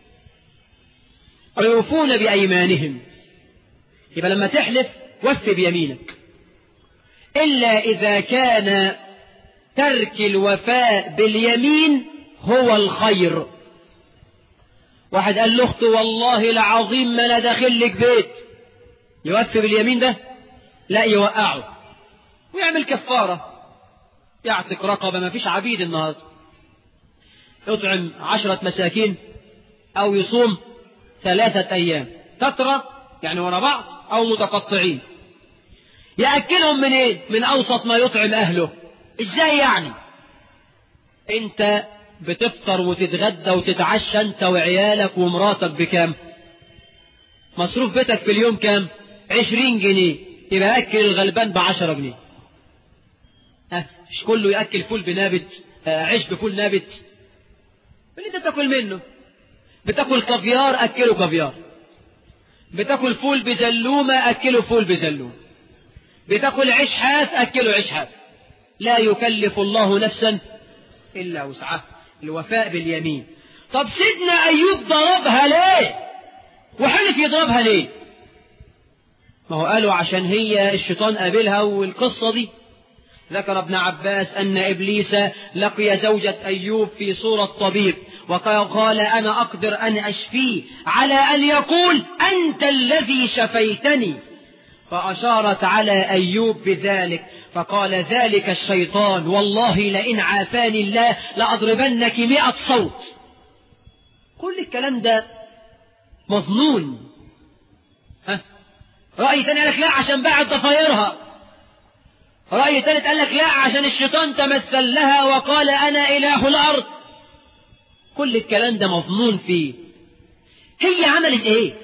ويوفون بأيمانهم يبقى لما تحلف وف بيمينك إلا إذا كان ترك الوفاء باليمين هو الخير واحد قال لاخته والله العظيم ما انا داخل لك بيت يوفي باليمين ده لا يوقعه ويعمل كفارة يعتق رقبة ما فيش عبيد النهاردة يطعم عشرة مساكين أو يصوم ثلاثة أيام تترى يعني ورا بعض أو متقطعين يأكلهم من إيه؟ من أوسط ما يطعم أهله إزاي يعني أنت بتفطر وتتغدى وتتعشى أنت وعيالك ومراتك بكام مصروف بيتك في اليوم كام عشرين جنيه يبقى أكل الغلبان بعشرة جنيه أه مش كله يأكل فول بنابت آه عيش بفول نابت اللي انت تاكل منه بتاكل كافيار أكله كافيار بتاكل فول بزلومة أكله فول بزلومة بتاكل عيش حاف أكله عيش حاف لا يكلف الله نفسا إلا وسعها الوفاء باليمين طب سيدنا أيوب ضربها ليه وحلف يضربها ليه ما هو قالوا عشان هي الشيطان قابلها والقصة دي ذكر ابن عباس أن إبليس لقي زوجة أيوب في صورة طبيب وقال أنا أقدر أن أشفيه على أن يقول أنت الذي شفيتني فأشارت على أيوب بذلك فقال ذلك الشيطان والله لئن عافاني الله لأضربنك مئة صوت كل الكلام ده مظنون ها رأي ثاني قال لك لا عشان بعد ضفايرها رأي ثالث قال لك لا عشان الشيطان تمثل لها وقال أنا إله الأرض كل الكلام ده مظنون فيه هي عملت ايه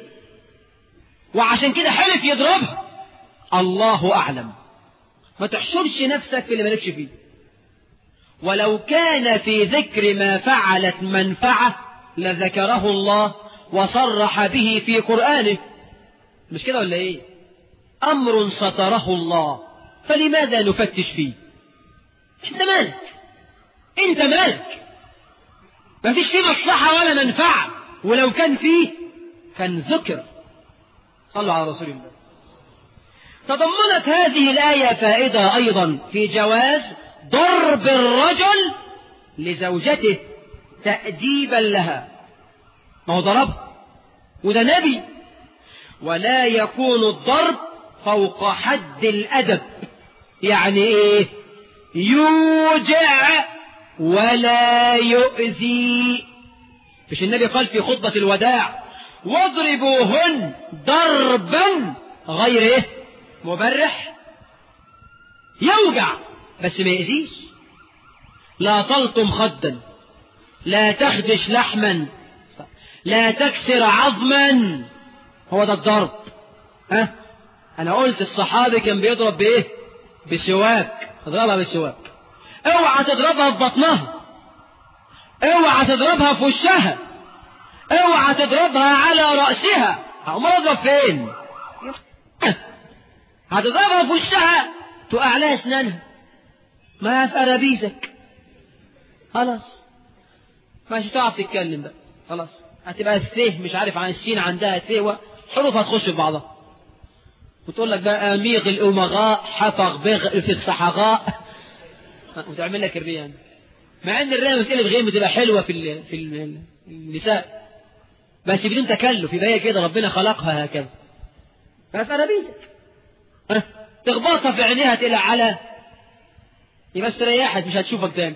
وعشان كده حلف يضربها الله أعلم ما تحشرش نفسك في اللي مالكش فيه ولو كان في ذكر ما فعلت منفعة لذكره الله وصرح به في قرآنه مش كده ولا ايه أمر ستره الله فلماذا نفتش فيه انت مالك انت مالك ما فيش فيه مصلحة ولا منفعة ولو كان فيه كان ذكر صلوا على رسول الله تضمنت هذه الآية فائدة أيضا في جواز ضرب الرجل لزوجته تأديبا لها ما هو ضرب وده نبي ولا يكون الضرب فوق حد الأدب يعني إيه يوجع ولا يؤذي مش النبي قال في خطبة الوداع واضربوهن ضربا غير ايه مبرح يوجع بس ما يأذيش لا تلطم خدا لا تخدش لحما لا تكسر عظما هو ده الضرب ها انا قلت الصحابي كان بيضرب بايه بسواك اضربها بالسواك اوعى تضربها في بطنها اوعى تضربها في وشها اوعى تضربها على رأسها امال اضرب فين هتضربها في وشها تقع لها اسنانها ما في أرابيزك خلاص مش هتعرف تتكلم بقى خلاص هتبقى الثيه مش عارف عن السين عندها ثيه حروفها تخش في بعضها وتقول لك بقى ميغ الأمغاء حفظ بغ في الصحغاء وتعمل لك الريان يعني. مع ان الريان بتقلب غيم بتبقى حلوة في ال في ال النساء بس بدون تكلف يبقى هي كده ربنا خلقها هكذا ففي أرابيزك تخبطها في عينيها تقلع على يبقى استريحت مش هتشوفك تاني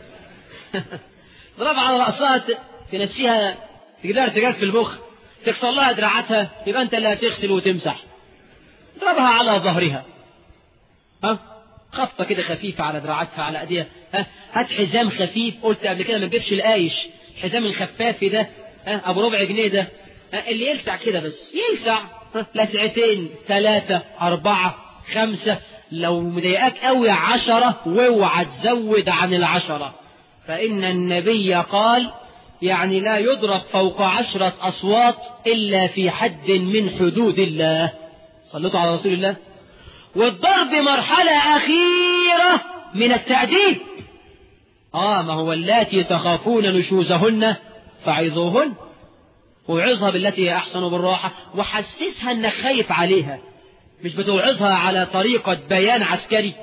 ضربها على رأسها تنسيها تقدر تجاك في المخ تكسر لها دراعاتها يبقى انت اللي هتغسل وتمسح اضربها على ظهرها ها خبطة كده خفيفة على دراعاتها على ايديها ها هات حزام خفيف قلت قبل كده ما تجيبش القايش الحزام الخفاف ده ها ابو ربع جنيه ده ها اللي يلسع كده بس يلسع لسعتين ثلاثة أربعة خمسة لو مضايقاك قوي عشرة واوعى تزود عن العشرة فإن النبي قال يعني لا يضرب فوق عشرة أصوات إلا في حد من حدود الله صلوا على رسول الله والضرب مرحلة أخيرة من التأديب آه ما هو اللاتي تخافون نشوزهن فعظوهن وعظها بالتي هي أحسن بالراحة وحسسها أنك خايف عليها مش بتوعظها على طريقة بيان عسكري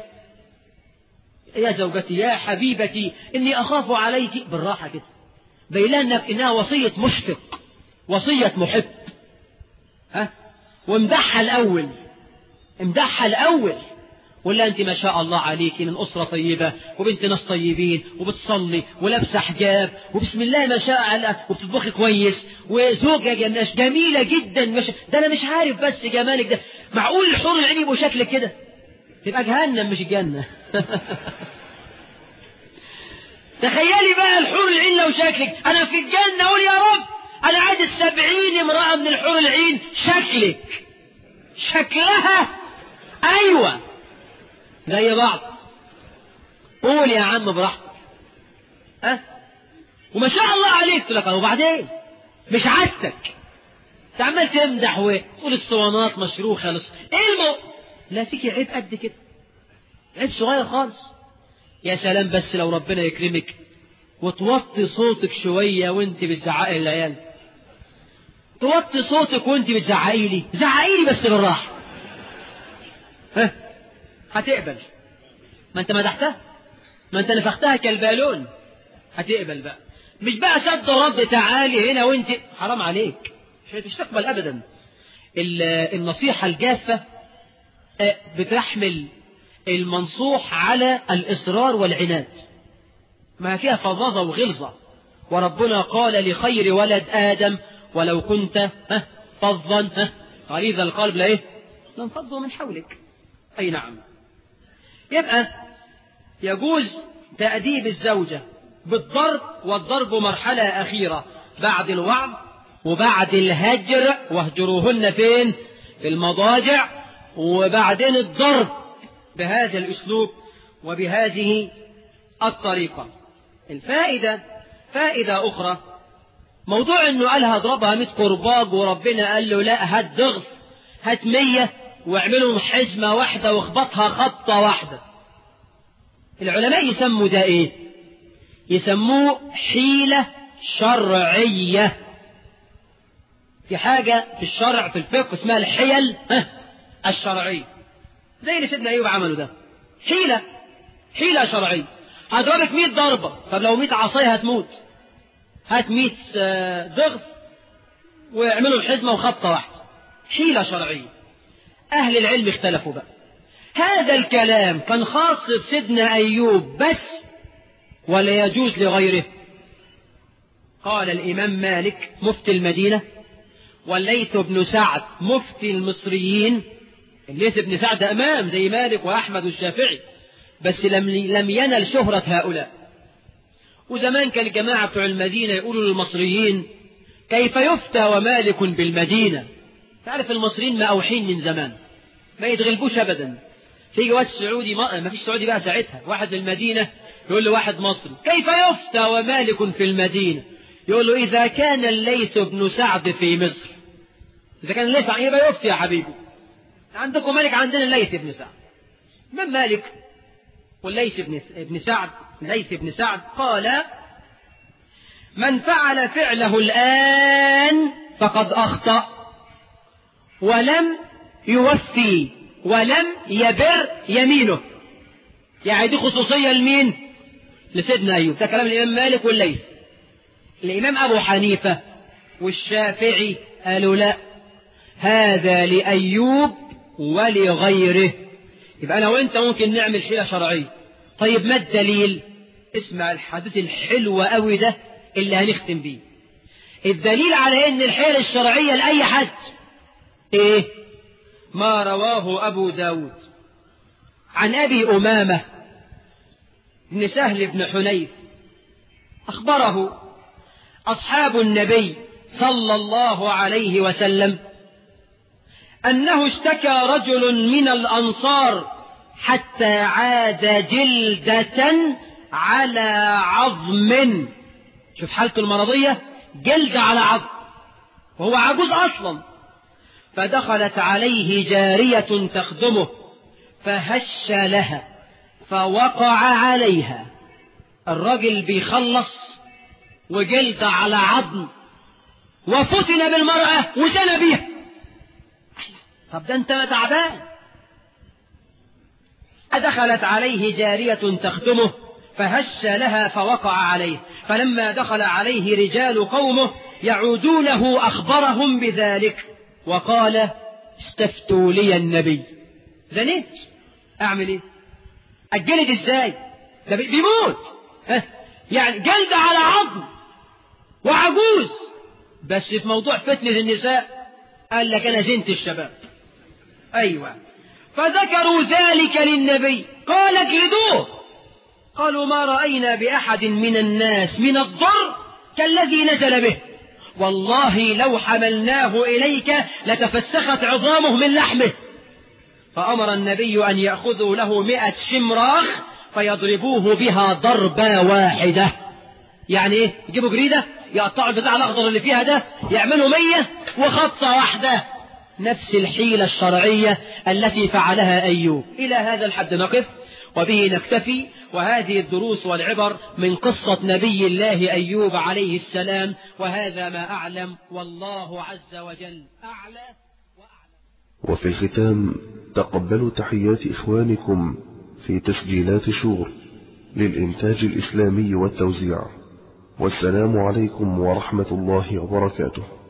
يا زوجتي يا حبيبتي إني أخاف عليك بالراحة كده بين أنك إنها وصية مشفق وصية محب ها وامدحها الأول امدحها الأول ولا أنت ما شاء الله عليك من أسرة طيبة وبنت ناس طيبين وبتصلي ولابسة حجاب وبسم الله ما شاء الله وبتطبخي كويس وزوجة جميلة جدا مش ده أنا مش عارف بس جمالك ده معقول الحور العين يبقوا شكلك كده تبقى جهنم مش الجنة تخيلي بقى الحور العين لو شكلك أنا في الجنة أقول يا رب أنا عايز السبعين امرأة من الحور العين شكلك شكلها أيوة زي بعض قول يا عم براحتك ها أه؟ وما شاء الله عليك تقول لك وبعدين مش عادتك انت عمال تمدح وتقول اسطوانات مشروخه لص... ايه المو لا فيك عيب قد كده عيب صغير خالص يا سلام بس لو ربنا يكرمك وتوطي صوتك شويه وانت بتزعقي للعيال توطي صوتك وانت بتزعقي لي زعقي لي بس بالراحه ها هتقبل ما انت مدحتها ما انت نفختها كالبالون هتقبل بقى مش بقى شد رد تعالي هنا وانت حرام عليك مش تقبل ابدا النصيحة الجافة بتحمل المنصوح على الإصرار والعناد ما فيها فظاظة وغلظة وربنا قال لخير ولد آدم ولو كنت فظا غليظ القلب لا إيه لانفضوا من حولك أي نعم يبقى يجوز تأديب الزوجة بالضرب والضرب مرحلة أخيرة بعد الوعظ وبعد الهجر واهجروهن فين في المضاجع وبعدين الضرب بهذا الأسلوب وبهذه الطريقة الفائدة فائدة أخرى موضوع أنه قالها اضربها 100 قرباج وربنا قال له لا هات ضغط هات 100 واعملهم حزمة واحدة واخبطها خبطة واحدة العلماء يسموا ده ايه يسموه حيلة شرعية في حاجة في الشرع في الفقه اسمها الحيل الشرعية زي اللي سيدنا أيوب عمله ده حيلة حيلة شرعية هضربك 100 ضربة طب لو 100 عصاية هتموت هات 100 ضغط واعملوا حزمة وخبطة واحدة حيلة شرعية أهل العلم اختلفوا بقى هذا الكلام كان خاص بسيدنا أيوب بس ولا يجوز لغيره قال الإمام مالك مفتي المدينة والليث بن سعد مفتي المصريين الليث بن سعد أمام زي مالك وأحمد والشافعي بس لم لم ينل شهرة هؤلاء وزمان كان الجماعة بتوع المدينة يقولوا للمصريين كيف يفتى ومالك بالمدينة تعرف المصريين مأوحين من زمان ما يتغلبوش أبدا في جواد سعودي ما فيش سعودي بقى ساعتها واحد من المدينة يقول له واحد مصري كيف يفتى ومالك في المدينة يقول له إذا كان الليث بن سعد في مصر إذا كان الليث يبقى يفتي يا حبيبي عندكم مالك عندنا الليث بن سعد من مالك والليث بن ابن سعد ليث بن سعد قال من فعل فعله الآن فقد أخطأ ولم يوفي ولم يبر يمينه يعني دي خصوصية لمين لسيدنا أيوب ده كلام الإمام مالك والليث الإمام أبو حنيفة والشافعي قالوا لا هذا لأيوب ولغيره يبقى أنا وأنت ممكن نعمل حيلة شرعية طيب ما الدليل اسمع الحديث الحلو قوي ده اللي هنختم بيه الدليل على ان الحيلة الشرعية لأي حد ايه ما رواه أبو داود عن أبي أمامة بن سهل بن حنيف أخبره أصحاب النبي صلى الله عليه وسلم أنه اشتكى رجل من الأنصار حتى عاد جلدة على عظم شوف حالته المرضية جلد على عظم وهو عجوز أصلا فدخلت عليه جارية تخدمه فهش لها فوقع عليها الرجل بيخلص وجلد على عظم وفتن بالمرأة وزنى بيها طب ده انت تعبان أدخلت عليه جارية تخدمه فهش لها فوقع عليه فلما دخل عليه رجال قومه يعودونه أخبرهم بذلك وقال استفتوا لي النبي زنيت أعمل إيه أجلد إزاي ده بيموت ها يعني جلد على عظم وعجوز بس في موضوع فتنة النساء قال لك أنا زنت الشباب أيوة فذكروا ذلك للنبي قال اجلدوه قالوا ما رأينا بأحد من الناس من الضر كالذي نزل به والله لو حملناه إليك لتفسخت عظامه من لحمه فأمر النبي أن يأخذوا له مئة شمراخ فيضربوه بها ضربة واحدة يعني ايه يجيبوا جريدة يقطعوا البتاع الأخضر اللي فيها ده يعملوا مية وخطة واحدة نفس الحيلة الشرعية التي فعلها أيوب إلى هذا الحد نقف وبه نكتفي وهذه الدروس والعبر من قصة نبي الله أيوب عليه السلام وهذا ما أعلم والله عز وجل أعلى وأعلم وفي الختام تقبلوا تحيات إخوانكم في تسجيلات شور للإنتاج الإسلامي والتوزيع والسلام عليكم ورحمة الله وبركاته